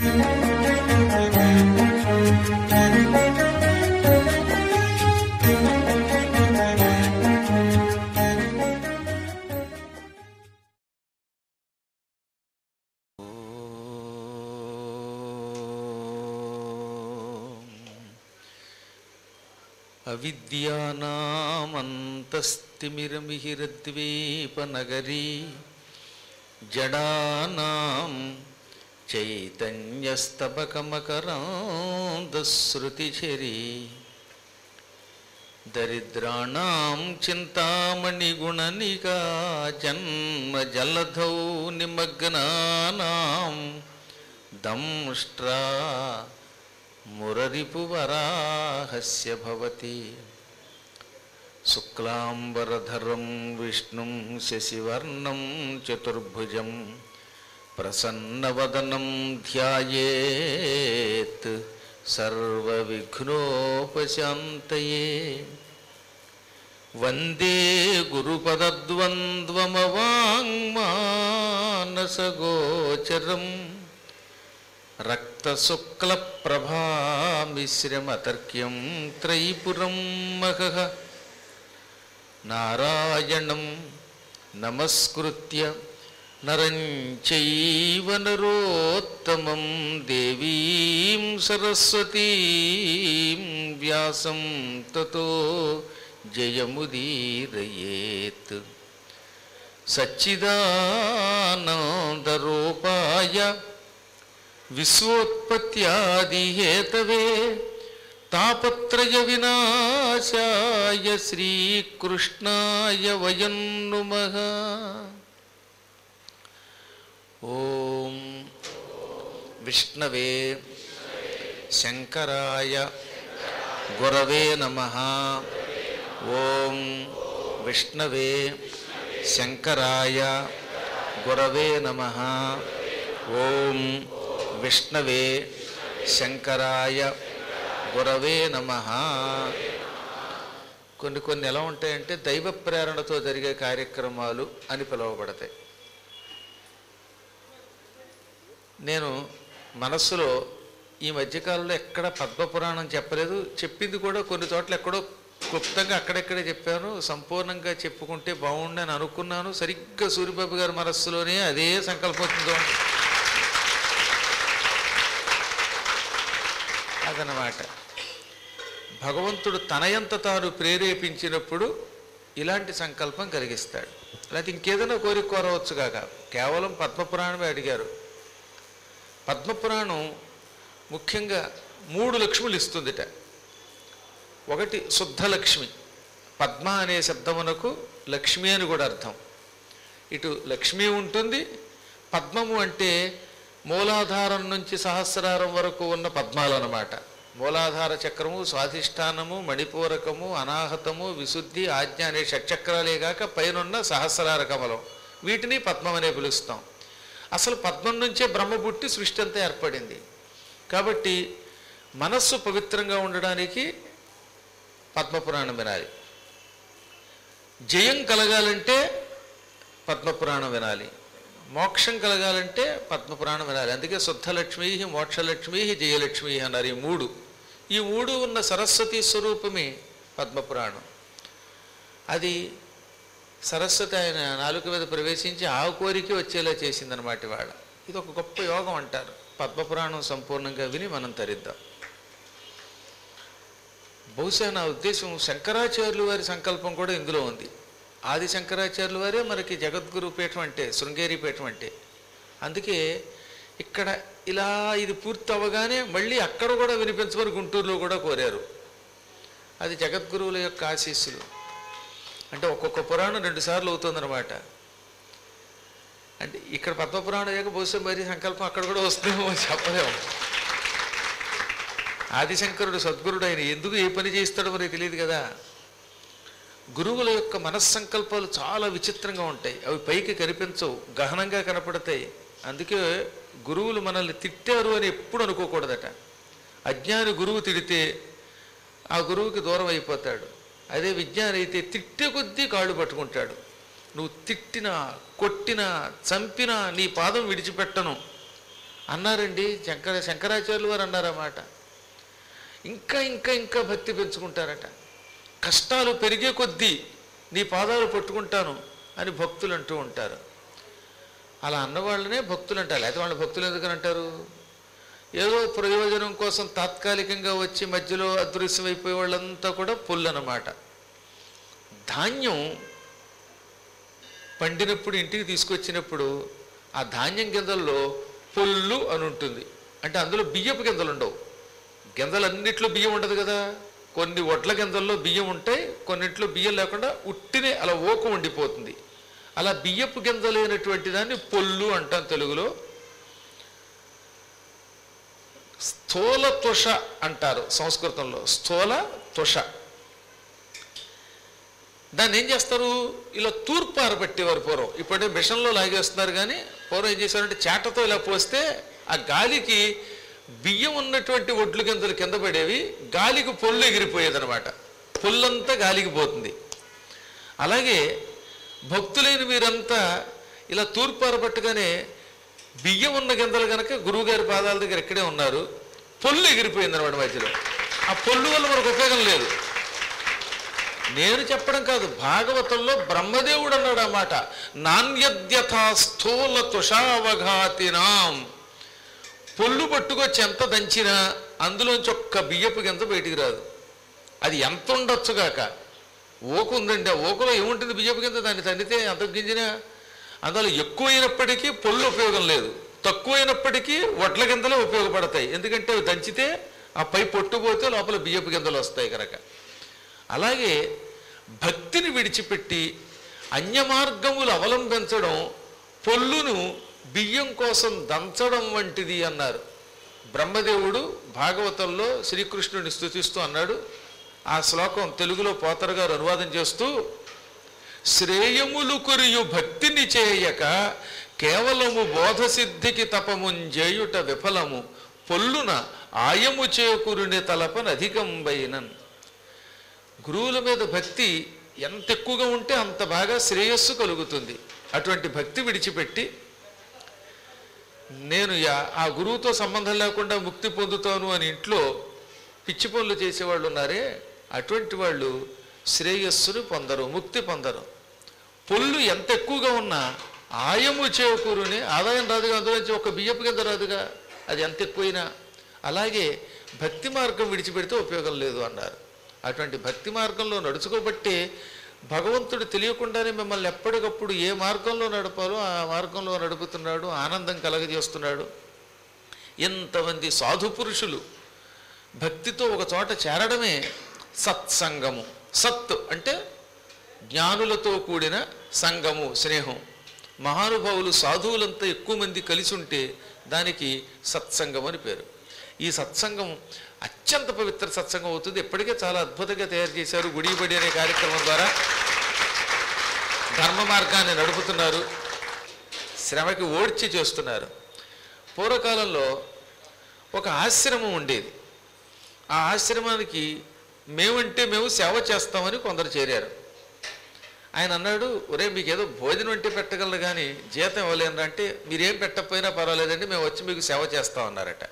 అవిద్యానామంతస్తిమిరమిహిరద్వీపనగరీ జడానాం చైతన్యస్తబకమకరాంధశ్రుతిఝరీ దరిద్రాణం చింతామణిగుణనికా జన్మజలధౌ నిమగ్నానాం దంష్ట్రా మురరిపువరాహస్య భవతి శుక్లాంబరధరం విష్ణుం శశివర్ణం చతుర్భుజం ప్రసన్నవదనం ధ్యాయేత్ సర్వవిఘ్నోపశాంతయే వందే గురుపదద్వంద్వమవాङ्మానసగోచరం రక్తశుక్లప్రభామిశ్రమతర్క్యం త్రైపురం మహః నారాయణం నమస్కృత్య నరం చైవ నరోత్తమం దేవీం సరస్వతీం వ్యాసం తతో జయముదీరయేత్ సచ్చిదానందరూపాయ విశ్వోత్పత్యాదిహేతవే తాపత్రయ వినాశాయ శ్రీకృష్ణాయ వయం నుమః ఓం విష్ణవే శంకరాయ గురవే నమ ఓం విష్ణవే శంకరాయ గురవే నమ ఓం విష్ణవే శంకరాయ గురవే నమ కొన్ని కొన్ని ఎలా ఉంటాయంటే దైవ ప్రేరణతో జరిగే కార్యక్రమాలు అని పిలువబడతాయి నేను మనస్సులో ఈ మధ్యకాలంలో ఎక్కడ పద్మపురాణం చెప్పలేదు చెప్పింది కూడా కొన్ని చోట్ల ఎక్కడో క్లుప్తంగా అక్కడెక్కడే చెప్పాను సంపూర్ణంగా చెప్పుకుంటే బాగుండని అనుకున్నాను సరిగ్గా సూర్యబాబు గారి మనస్సులోనే అదే సంకల్పంతో అదనమాట భగవంతుడు తనయంత తాను ప్రేరేపించినప్పుడు ఇలాంటి సంకల్పం కలిగిస్తాడు లేకపోతే ఇంకేదైనా కోరిక కోరవచ్చు కాక కేవలం పద్మపురాణమే అడిగారు పద్మపురాణం ముఖ్యంగా మూడు లక్ష్ములు ఇస్తుందిట ఒకటి శుద్ధ లక్ష్మి పద్మ అనే శబ్దమునకు లక్ష్మి అని కూడా అర్థం ఇటు లక్ష్మి ఉంటుంది పద్మము అంటే మూలాధారం నుంచి సహస్రారం వరకు ఉన్న పద్మాలు అన్నమాట మూలాధార చక్రము స్వాధిష్టానము మణిపూరకము అనాహతము విశుద్ధి ఆజ్ఞ అనే షట్చక్రాలే కాక పైనున్న సహస్రార కమలం వీటిని పద్మం అనే పిలుస్తాం అసలు పద్మం నుంచే బ్రహ్మ పుట్టి సృష్టి అంతా ఏర్పడింది కాబట్టి మనస్సు పవిత్రంగా ఉండడానికి పద్మపురాణం వినాలి జయం కలగాలంటే పద్మపురాణం వినాలి మోక్షం కలగాలంటే పద్మపురాణం వినాలి అందుకే శుద్ధలక్ష్మీ మోక్షలక్ష్మీ జయలక్ష్మీ అన్నారు ఈ మూడు ఈ మూడు ఉన్న సరస్వతి స్వరూపమే పద్మపురాణం అది సరస్వతి ఆయన నాలుక మీద ప్రవేశించి ఆ కోరిక వచ్చేలా చేసిందనమాట ఇవాళ ఇది ఒక గొప్ప యోగం అంటారు పద్మపురాణం సంపూర్ణంగా విని మనం తరిద్దాం బహుశా నా ఉద్దేశం శంకరాచార్యులు వారి సంకల్పం కూడా ఇందులో ఉంది ఆది శంకరాచార్యుల వారే మనకి జగద్గురు పీఠం అంటే శృంగేరి పీఠం అంటే అందుకే ఇక్కడ ఇలా ఇది పూర్తి అవ్వగానే మళ్ళీ అక్కడ కూడా వినిపించమని గుంటూరులో కూడా కోరారు అది జగద్గురువుల యొక్క ఆశీస్సులు అంటే ఒక్కొక్క పురాణం రెండుసార్లు అవుతుందన్నమాట అంటే ఇక్కడ పద్మపురాణం అయ్యాక బహుశా మరి సంకల్పం అక్కడ కూడా వస్తుందేమో చెప్పలేము ఆదిశంకరుడు సద్గురుడు ఆయన ఎందుకు ఏ పని చేస్తాడో మనకి తెలియదు కదా గురువుల యొక్క మనస్సంకల్పాలు చాలా విచిత్రంగా ఉంటాయి అవి పైకి కనిపించవు గహనంగా కనపడతాయి అందుకే గురువులు మనల్ని తిట్టారు అని ఎప్పుడు అనుకోకూడదట అజ్ఞాని గురువు తిడితే ఆ గురువుకి దూరం అయిపోతాడు అదే విజ్ఞాని అయితే తిట్టే కొద్దీ కాళ్ళు పట్టుకుంటాడు నువ్వు తిట్టినా కొట్టినా చంపినా నీ పాదం విడిచిపెట్టను అన్నారండి శంకర శంకరాచార్యులు వారు అన్నారన్నమాట ఇంకా ఇంకా ఇంకా భక్తి పెంచుకుంటారట కష్టాలు పెరిగే కొద్దీ నీ పాదాలు పట్టుకుంటాను అని భక్తులు అంటూ ఉంటారు అలా అన్నవాళ్ళనే భక్తులు అంటారు అయితే వాళ్ళ భక్తులు ఎందుకని అంటారు ఏదో ప్రయోజనం కోసం తాత్కాలికంగా వచ్చి మధ్యలో అదృశ్యమైపోయే వాళ్ళంతా కూడా పుల్లు అన్నమాట ధాన్యం పండినప్పుడు ఇంటికి తీసుకొచ్చినప్పుడు ఆ ధాన్యం గింజల్లో పొల్లు అని ఉంటుంది అంటే అందులో బియ్యపు గింజలు ఉండవు గింజలన్నిట్లో బియ్యం ఉండదు కదా కొన్ని వడ్ల గింజల్లో బియ్యం ఉంటాయి కొన్నింట్లో బియ్యం లేకుండా ఉట్టినే అలా ఓకు ఉండిపోతుంది అలా బియ్యపు గింజ లేనటువంటి దాన్ని పొల్లు అంటాం తెలుగులో స్థూల తుష అంటారు సంస్కృతంలో స్థూల తుష దాన్ని ఏం చేస్తారు ఇలా తూర్పు ఆరబెట్టేవారు పూర్వం ఇప్పుడే మిషన్లో లాగేస్తున్నారు కానీ పూర్వం ఏం చేశారంటే చేటతో ఇలా పోస్తే ఆ గాలికి బియ్యం ఉన్నటువంటి ఒడ్లు గింజలు కింద పడేవి గాలికి పొల్లు ఎగిరిపోయేది అనమాట పొల్లంతా గాలికి పోతుంది అలాగే భక్తులైన మీరంతా ఇలా తూర్పు ఆరబట్టగానే బియ్యం ఉన్న గింజలు కనుక గురువుగారి పాదాల దగ్గర ఇక్కడే ఉన్నారు పొల్లు ఎగిరిపోయింది అనమాట మధ్యలో ఆ పొల్లు వల్ల మనకు ఉపయోగం లేదు నేను చెప్పడం కాదు భాగవతంలో బ్రహ్మదేవుడు అన్నాడు అన్నమాట నాణ్యద్యథా స్థూల తుషావఘాతినాం పొల్లు పట్టుకొచ్చి ఎంత దంచినా అందులోంచి ఒక్క బియ్యపు గింజ బయటికి రాదు అది ఎంత ఉండొచ్చుగాక ఓకు ఉందండి ఆ ఓకులో ఏముంటుంది బియ్యపు గింజ దాన్ని తండితే అంత గింజినా అందులో ఎక్కువైనప్పటికీ పొల్లు ఉపయోగం లేదు తక్కువైనప్పటికీ వడ్ల గింజలే ఉపయోగపడతాయి ఎందుకంటే అవి దంచితే ఆ పై పొట్టుపోతే లోపల బియ్యపు గింజలు వస్తాయి కనుక అలాగే భక్తిని విడిచిపెట్టి అన్య మార్గములు అవలంబించడం పొల్లును బియ్యం కోసం దంచడం వంటిది అన్నారు బ్రహ్మదేవుడు భాగవతంలో శ్రీకృష్ణుని స్థుతిస్తూ అన్నాడు ఆ శ్లోకం తెలుగులో పోతరు గారు అనువాదం చేస్తూ శ్రేయములు కొరియు భక్తిని చేయక కేవలము బోధసిద్ధికి తపముంజేయుట విఫలము పొల్లున ఆయము చేకూరుని తలపనధికంబైనన్ గురువుల మీద భక్తి ఎంత ఎక్కువగా ఉంటే అంత బాగా శ్రేయస్సు కలుగుతుంది అటువంటి భక్తి విడిచిపెట్టి నేను యా- ఆ గురువుతో సంబంధం లేకుండా ముక్తి పొందుతాను అని ఇంట్లో పిచ్చి పనులు చేసేవాళ్ళు ఉన్నారే అటువంటి వాళ్ళు శ్రేయస్సును పొందరు ముక్తి పొందరు పొల్లు ఎంత ఎక్కువగా ఉన్నా ఆయము చేకూరుని ఆదాయం రాదుగా అందులోంచి ఒక బియ్యపు కింద రాదుగా అది ఎంత ఎక్కువైనా అలాగే భక్తి మార్గం విడిచిపెడితే ఉపయోగం లేదు అన్నారు అటువంటి భక్తి మార్గంలో నడుచుకోబట్టే భగవంతుడు తెలియకుండానే మిమ్మల్ని ఎప్పటికప్పుడు ఏ మార్గంలో నడపాలో ఆ మార్గంలో నడుపుతున్నాడు ఆనందం కలగజేస్తున్నాడు ఎంతమంది సాధు పురుషులు భక్తితో ఒక చోట చేరడమే సత్సంగము సత్ అంటే జ్ఞానులతో కూడిన సంగము స్నేహం మహానుభావులు సాధువులంతా ఎక్కువ మంది కలిసి ఉంటే దానికి సత్సంగం అని పేరు ఈ సత్సంగం అత్యంత పవిత్ర సత్సంగం అవుతుంది ఇప్పటికే చాలా అద్భుతంగా తయారు చేశారు గుడిబడి అనే కార్యక్రమం ద్వారా ధర్మ మార్గాన్ని నడుపుతున్నారు శ్రమకి ఓడ్చి చేస్తున్నారు పూర్వకాలంలో ఒక ఆశ్రమం ఉండేది ఆ ఆశ్రమానికి మేమంటే మేము సేవ చేస్తామని కొందరు చేరారు ఆయన అన్నాడు ఒరే మీకు ఏదో భోజనం అంటే పెట్టగలరు కానీ జీతం ఇవ్వలేను అంటే మీరేం పెట్టకపోయినా పర్వాలేదండి మేము వచ్చి మీకు సేవ చేస్తాం అన్నారట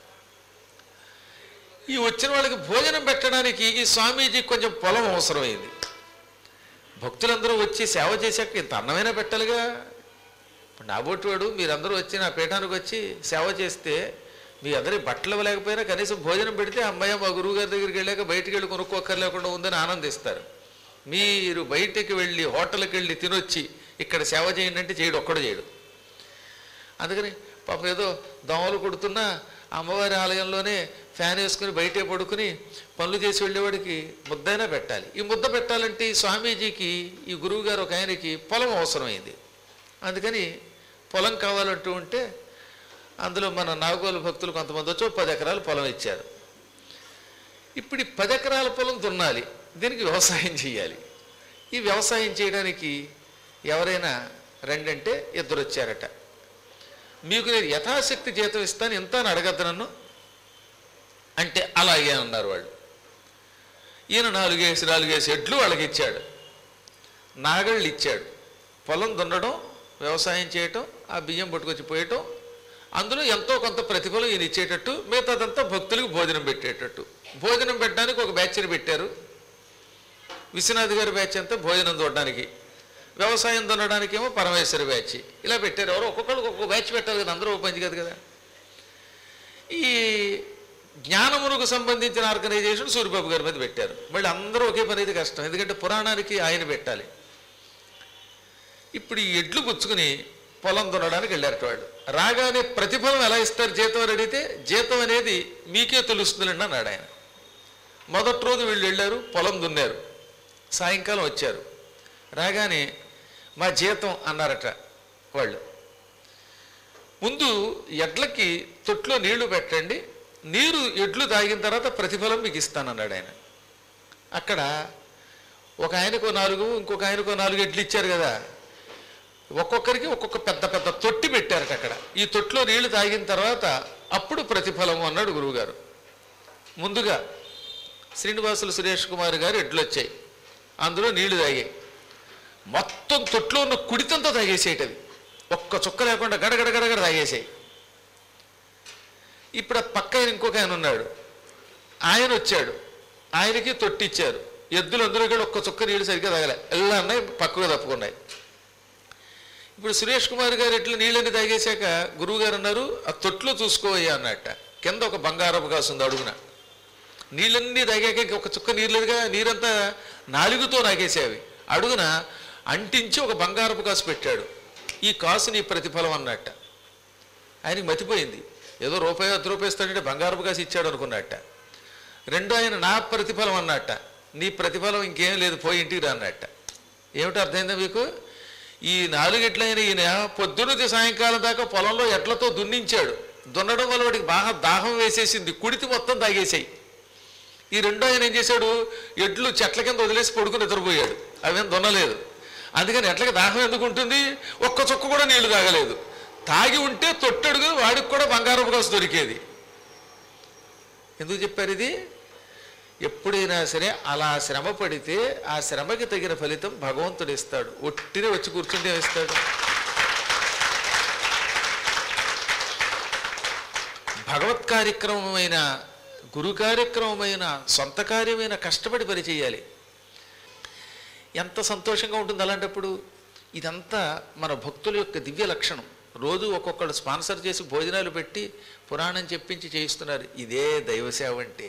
ఈ వచ్చిన వాళ్ళకి భోజనం పెట్టడానికి ఈ స్వామీజీకి కొంచెం పొలం అవసరమైంది భక్తులందరూ వచ్చి సేవ చేశాక ఇంత అన్నమైనా పెట్టాలిగా ఇప్పుడు నాబోటివాడు మీరందరూ వచ్చి నా పీఠానికి వచ్చి సేవ చేస్తే మీ అందరి బట్టలు ఇవ్వలేకపోయినా కనీసం భోజనం పెడితే అమ్మాయి మా గురువు గారి దగ్గరికి వెళ్ళాక బయటికి వెళ్ళి కొనుక్కోక్కర్లేకుండా ఉందని ఆనందిస్తారు మీరు బయటికి వెళ్ళి హోటల్కి వెళ్ళి తినొచ్చి ఇక్కడ సేవ చేయండి అంటే చేయడు ఒక్కడు చేయడు అందుకని పాపం ఏదో దోమలు కొడుతున్నా అమ్మవారి ఆలయంలోనే ఫ్యాన్ వేసుకుని బయటే పడుకుని పనులు చేసి వెళ్ళేవాడికి ముద్దైనా పెట్టాలి ఈ ముద్ద పెట్టాలంటే ఈ స్వామీజీకి ఈ గురువు గారు ఒక ఆయనకి పొలం అవసరమైంది అందుకని పొలం కావాలంటూ ఉంటే అందులో మన నాగోలు భక్తులు కొంతమంది వచ్చి ఓ పది ఎకరాలు పొలం ఇచ్చారు ఇప్పుడు ఈ పది ఎకరాల పొలం దున్నాలి దీనికి వ్యవసాయం చేయాలి ఈ వ్యవసాయం చేయడానికి ఎవరైనా రెండంటే ఇద్దరు వచ్చారట మీకు నేను యథాశక్తి జీతం ఇస్తాను ఎంత అని అడగద్దు నన్ను అంటే అలాగే అన్నారు వాళ్ళు ఈయన నాలుగేసి నాలుగేసి ఎడ్లు వాళ్ళకి ఇచ్చాడు నాగళ్ళు ఇచ్చాడు పొలం దున్నడం వ్యవసాయం చేయటం ఆ బియ్యం పట్టుకొచ్చి పోయటం అందులో ఎంతో కొంత ప్రతిఫలం ఈయన ఇచ్చేటట్టు మిగతాదంతా భక్తులకు భోజనం పెట్టేటట్టు భోజనం పెట్టడానికి ఒక బ్యాచ్ని పెట్టారు విశ్వనాథ్ గారి బ్యాచ్ అంతా భోజనం చూడడానికి వ్యవసాయం దున్నడానికి ఏమో పరమేశ్వరి బ్యాచ్ ఇలా పెట్టారు ఎవరో ఒక్కొక్కరికి ఒక్కొక్క బ్యాచ్ పెట్టారు కదా అందరూ ఒక పంచి కదా కదా ఈ జ్ఞానమునకు సంబంధించిన ఆర్గనైజేషన్ సూర్యబాబు గారి మీద పెట్టారు మళ్ళీ అందరూ ఒకే పని అయితే కష్టం ఎందుకంటే పురాణానికి ఆయన పెట్టాలి ఇప్పుడు ఈ ఎడ్లు పుచ్చుకుని పొలం దున్నడానికి వెళ్ళారట వాళ్ళు రాగానే ప్రతిఫలం ఎలా ఇస్తారు జీతం అని అడిగితే జీతం అనేది మీకే తెలుస్తుందండి అన్నాడు ఆయన మొదటి రోజు వీళ్ళు వెళ్ళారు పొలం దున్నారు సాయంకాలం వచ్చారు రాగానే మా జీతం అన్నారట వాళ్ళు ముందు ఎడ్లకి తొట్లో నీళ్లు పెట్టండి నీరు ఎడ్లు తాగిన తర్వాత ప్రతిఫలం మీకు ఇస్తానన్నాడు ఆయన అక్కడ ఒక ఆయనకు నాలుగు ఇంకొక ఆయనకు నాలుగు ఎడ్లు ఇచ్చారు కదా ఒక్కొక్కరికి ఒక్కొక్క పెద్ద పెద్ద తొట్టి పెట్టారట అక్కడ ఈ తొట్టిలో నీళ్లు తాగిన తర్వాత అప్పుడు ప్రతిఫలం అన్నాడు గురువుగారు ముందుగా శ్రీనివాసులు సురేష్ కుమార్ గారు ఎడ్లు వచ్చాయి అందులో నీళ్లు తాగాయి మొత్తం తొట్లో ఉన్న కుడితంతో తాగేసేయటది ఒక్క చుక్క లేకుండా గడగడ గడగడ తాగేసాయి ఇప్పుడు ఆ పక్క ఆయన ఇంకొక ఆయన ఉన్నాడు ఆయన వచ్చాడు ఆయనకి తొట్టిచ్చారు ఎద్దులు అందరూ కూడా ఒక్క చుక్క నీళ్ళు సరిగ్గా తాగలే ఎలా అన్నాయి పక్కగా తప్పుకున్నాయి ఇప్పుడు సురేష్ కుమార్ గారు ఎట్లా నీళ్ళని తాగేశాక గురువు గారు అన్నారు ఆ తొట్లో చూసుకోవయ్యా అన్నట్ట కింద ఒక బంగారపు కాసు ఉంది అడుగున నీళ్ళన్నీ తాగాక ఇంక ఒక చుక్క నీరు లేదుగా నీరంతా నాలుగుతో నాగేసేవి అడుగున అంటించి ఒక బంగారపు కాసు పెట్టాడు ఈ కాసు నీ ప్రతిఫలం అన్నట్ట ఆయనకి మతిపోయింది ఏదో రూపాయి వద్ద రూపాయి ఇస్తాడంటే బంగారపు కాసు ఇచ్చాడు అనుకున్నట్ట రెండో ఆయన నా ప్రతిఫలం అన్నట్ట నీ ప్రతిఫలం ఇంకేం లేదు పోయి ఇంటికి రా అన్నట్ట ఏమిటి అర్థమైందా మీకు ఈ నాలుగెట్లైన ఈయన పొద్దున్నది సాయంకాలం దాకా పొలంలో ఎట్లతో దున్నించాడు దున్నడం వల్ల వాడికి బాగా దాహం వేసేసింది కుడితి మొత్తం తాగేసాయి ఈ రెండో ఆయన ఏం చేశాడు ఎడ్లు చెట్ల కింద వదిలేసి పడుకుని నిద్రపోయాడు అవేం దున్నలేదు అందుకని ఎట్లకి దాహం ఎందుకు ఉంటుంది ఒక్క చుక్క కూడా నీళ్లు తాగలేదు తాగి ఉంటే తొట్టడుగు వాడికి కూడా బంగారపు కాసు దొరికేది ఎందుకు చెప్పారు ఇది ఎప్పుడైనా సరే అలా శ్రమ పడితే ఆ శ్రమకి తగిన ఫలితం భగవంతుడు ఇస్తాడు ఒట్టినే వచ్చి కూర్చుంటే ఇస్తాడు భగవత్ కార్యక్రమమైన గురు కార్యక్రమమైన సొంత కార్యమైన కష్టపడి పని చేయాలి ఎంత సంతోషంగా ఉంటుంది అలాంటప్పుడు ఇదంతా మన భక్తుల యొక్క దివ్య లక్షణం రోజు ఒక్కొక్కళ్ళు స్పాన్సర్ చేసి భోజనాలు పెట్టి పురాణం చెప్పించి చేయిస్తున్నారు ఇదే దైవసేవ అంటే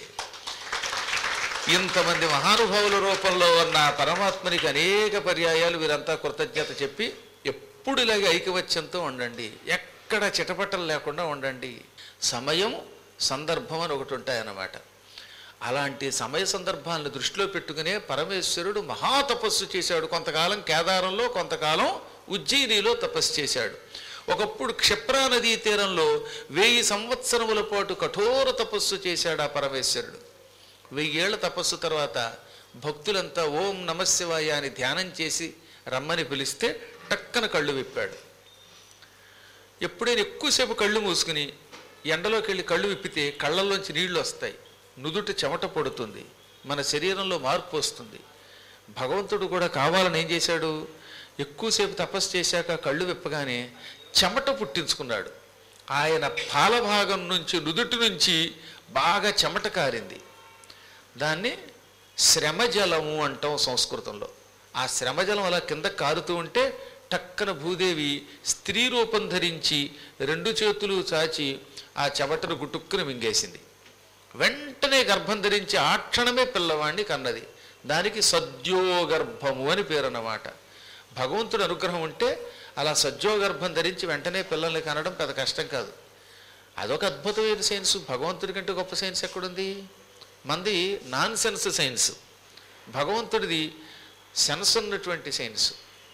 ఇంతమంది మహానుభావుల రూపంలో ఉన్న పరమాత్మనికి అనేక పర్యాయాలు వీరంతా కృతజ్ఞత చెప్పి ఎప్పుడు ఇలాగే ఐకమత్యంతో ఉండండి ఎక్కడ చిటపటలు లేకుండా ఉండండి సమయం సందర్భం అని ఒకటి ఉంటాయన్నమాట అలాంటి సమయ సందర్భాలను దృష్టిలో పెట్టుకునే పరమేశ్వరుడు మహాతపస్సు చేశాడు కొంతకాలం కేదారంలో కొంతకాలం ఉజ్జయినిలో తపస్సు చేశాడు ఒకప్పుడు క్షిప్రా నదీ తీరంలో వెయ్యి సంవత్సరముల పాటు కఠోర తపస్సు చేశాడు ఆ పరమేశ్వరుడు వెయ్యేళ్ల తపస్సు తర్వాత భక్తులంతా ఓం నమశివాయ అని ధ్యానం చేసి రమ్మని పిలిస్తే టక్కన కళ్ళు విప్పాడు ఎప్పుడైనా ఎక్కువసేపు కళ్ళు మూసుకుని ఎండలోకి వెళ్ళి కళ్ళు విప్పితే కళ్ళల్లోంచి నీళ్లు వస్తాయి నుదుట చెమట పడుతుంది మన శరీరంలో మార్పు వస్తుంది భగవంతుడు కూడా కావాలని ఏం చేశాడు ఎక్కువసేపు తపస్సు చేశాక కళ్ళు విప్పగానే చెమట పుట్టించుకున్నాడు ఆయన పాలభాగం నుంచి నుదుటి నుంచి బాగా చెమట కారింది దాన్ని శ్రమజలము అంటాం సంస్కృతంలో ఆ శ్రమజలం అలా కింద కారుతూ ఉంటే టక్కన భూదేవి స్త్రీ రూపం ధరించి రెండు చేతులు చాచి ఆ చెమటను గుటుక్కుని మింగేసింది వెంటనే గర్భం ధరించి ఆ క్షణమే పిల్లవాడిని కన్నది దానికి సద్యోగర్భము అని పేరు అన్నమాట భగవంతుడు అనుగ్రహం ఉంటే అలా సద్యోగర్భం ధరించి వెంటనే పిల్లల్ని కనడం పెద్ద కష్టం కాదు అదొక అద్భుతమైన సైన్స్ భగవంతుడి కంటే గొప్ప సైన్స్ ఎక్కడుంది మంది నాన్ సెన్స్ సైన్స్ భగవంతుడిది సెన్స్ ఉన్నటువంటి సైన్స్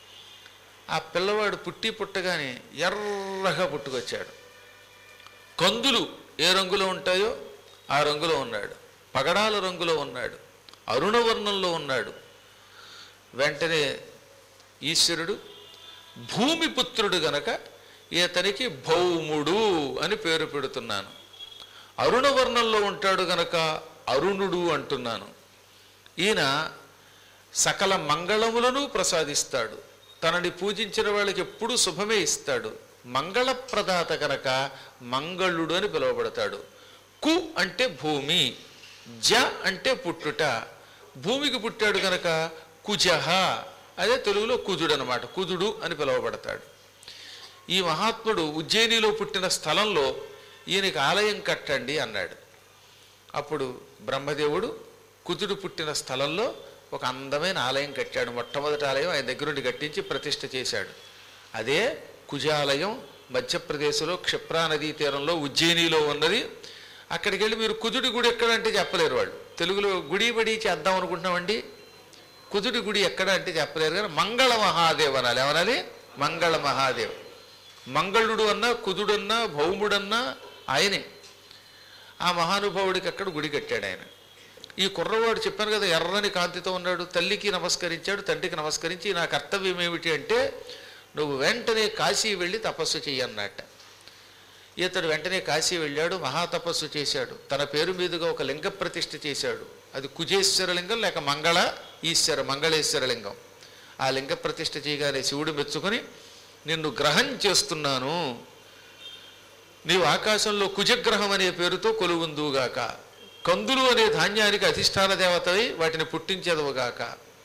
ఆ పిల్లవాడు పుట్టి పుట్టగానే ఎర్రగా పుట్టుకొచ్చాడు కందులు ఏ రంగులో ఉంటాయో ఆ రంగులో ఉన్నాడు పగడాల రంగులో ఉన్నాడు అరుణవర్ణంలో ఉన్నాడు వెంటనే ఈశ్వరుడు భూమిపుత్రుడు గనక ఇతనికి భౌముడు అని పేరు పెడుతున్నాను అరుణవర్ణంలో ఉంటాడు గనక అరుణుడు అంటున్నాను ఈయన సకల మంగళములను ప్రసాదిస్తాడు తనని పూజించిన వాళ్ళకి ఎప్పుడూ శుభమే ఇస్తాడు మంగళప్రదాత కనుక మంగళుడు అని పిలువబడతాడు కు అంటే భూమి జ అంటే పుట్టుట భూమికి పుట్టాడు కనుక కుజహ అదే తెలుగులో కుజుడు అనమాట కుజుడు అని పిలువబడతాడు ఈ మహాత్ముడు ఉజ్జయినిలో పుట్టిన స్థలంలో ఈయనకి ఆలయం కట్టండి అన్నాడు అప్పుడు బ్రహ్మదేవుడు కుజుడు పుట్టిన స్థలంలో ఒక అందమైన ఆలయం కట్టాడు మొట్టమొదటి ఆలయం ఆయన దగ్గరుండి కట్టించి ప్రతిష్ఠ చేశాడు అదే కుజాలయం మధ్యప్రదేశ్లో క్షిప్రా నదీ తీరంలో ఉజ్జయినిలో ఉన్నది అక్కడికి వెళ్ళి మీరు కుజుడి గుడి ఎక్కడ అంటే చెప్పలేరు వాళ్ళు తెలుగులో గుడి బడి చేద్దాం అనుకుంటున్నామండి కుజుడి గుడి ఎక్కడ అంటే చెప్పలేరు కానీ మంగళ మహాదేవ్ అనాలి ఏమనాలి మంగళ మహాదేవ్ మంగళుడు అన్నా కుజుడన్నా భౌముడన్నా ఆయనే ఆ మహానుభావుడికి అక్కడ గుడి కట్టాడు ఆయన ఈ కుర్రవాడు చెప్పాను కదా ఎర్రని కాంతితో ఉన్నాడు తల్లికి నమస్కరించాడు తండ్రికి నమస్కరించి నా కర్తవ్యం ఏమిటి అంటే నువ్వు వెంటనే కాశీ వెళ్ళి తపస్సు చెయ్యన్నట్ట ఇతడు వెంటనే కాశీ వెళ్ళాడు మహాతపస్సు చేశాడు తన పేరు మీదుగా ఒక లింగ ప్రతిష్ఠ చేశాడు అది కుజేశ్వర లింగం లేక మంగళ ఈశ్వర మంగళేశ్వర లింగం ఆ లింగ ప్రతిష్ఠ చేయగానే శివుడు మెచ్చుకొని నిన్ను గ్రహం చేస్తున్నాను నీవు ఆకాశంలో కుజగ్రహం అనే పేరుతో కొలువుందువుగాక కందులు అనే ధాన్యానికి అధిష్టాన దేవతవై వాటిని పుట్టించేదవుగాక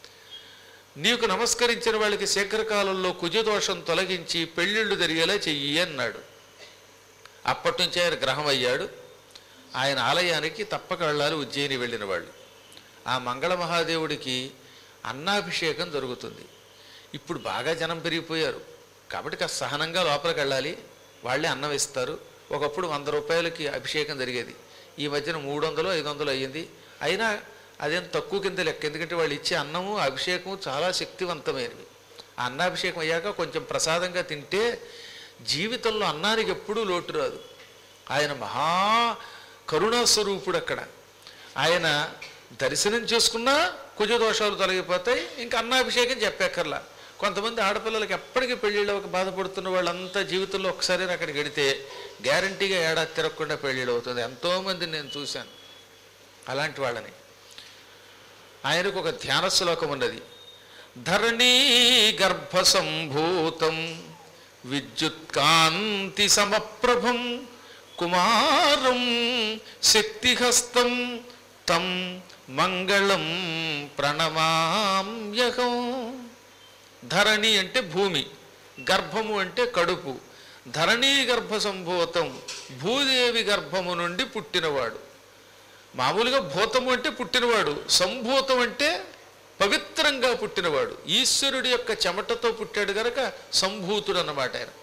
నీకు నమస్కరించిన వాళ్ళకి శీఘ్రకాలంలో కుజదోషం తొలగించి పెళ్ళిళ్ళు జరిగేలా చెయ్యి అన్నాడు అప్పటి నుంచి ఆయన గ్రహం అయ్యాడు ఆయన ఆలయానికి తప్పక వెళ్ళాలి ఉజ్జయిని వెళ్ళిన వాళ్ళు ఆ మంగళ మహాదేవుడికి అన్నాభిషేకం జరుగుతుంది ఇప్పుడు బాగా జనం పెరిగిపోయారు కాబట్టి కాస్త సహనంగా లోపలికి వెళ్ళాలి వాళ్ళే అన్నం ఇస్తారు ఒకప్పుడు వంద రూపాయలకి అభిషేకం జరిగేది ఈ మధ్యన మూడు వందలు ఐదు వందలు అయ్యింది అయినా అదేం తక్కువ కింద లెక్క ఎందుకంటే వాళ్ళు ఇచ్చే అన్నము అభిషేకము చాలా శక్తివంతమైనవి ఆ అన్నాభిషేకం అయ్యాక కొంచెం ప్రసాదంగా తింటే జీవితంలో అన్నానికి ఎప్పుడూ లోటు రాదు ఆయన మహా కరుణాస్వరూపుడు అక్కడ ఆయన దర్శనం చేసుకున్నా కుజదోషాలు తొలగిపోతాయి ఇంకా అన్నాభిషేకం చెప్పక్కర్లా కొంతమంది ఆడపిల్లలకి ఎప్పటికీ పెళ్ళిళ్ళకి బాధపడుతున్న వాళ్ళంతా జీవితంలో ఒకసారి అక్కడికి వెడితే గ్యారంటీగా ఏడాది తిరగకుండా పెళ్ళిళ్ళు అవుతుంది ఎంతోమంది నేను చూశాను అలాంటి వాళ్ళని ఆయనకు ఒక ధ్యాన శ్లోకం ఉన్నది ధరణీ గర్భ సంభూతం విద్యుత్కాంతి సమప్రభం కుమారం శక్తిహస్తం తం మంగళం ప్రణమామ్యహం ధరణి అంటే భూమి గర్భము అంటే కడుపు ధరణీ గర్భ సంభూతం భూదేవి గర్భము నుండి పుట్టినవాడు మామూలుగా భూతము అంటే పుట్టినవాడు సంభూతం అంటే పవిత్రంగా పుట్టినవాడు ఈశ్వరుడి యొక్క చెమటతో పుట్టాడు గనక సంభూతుడు అన్నమాట ఆయన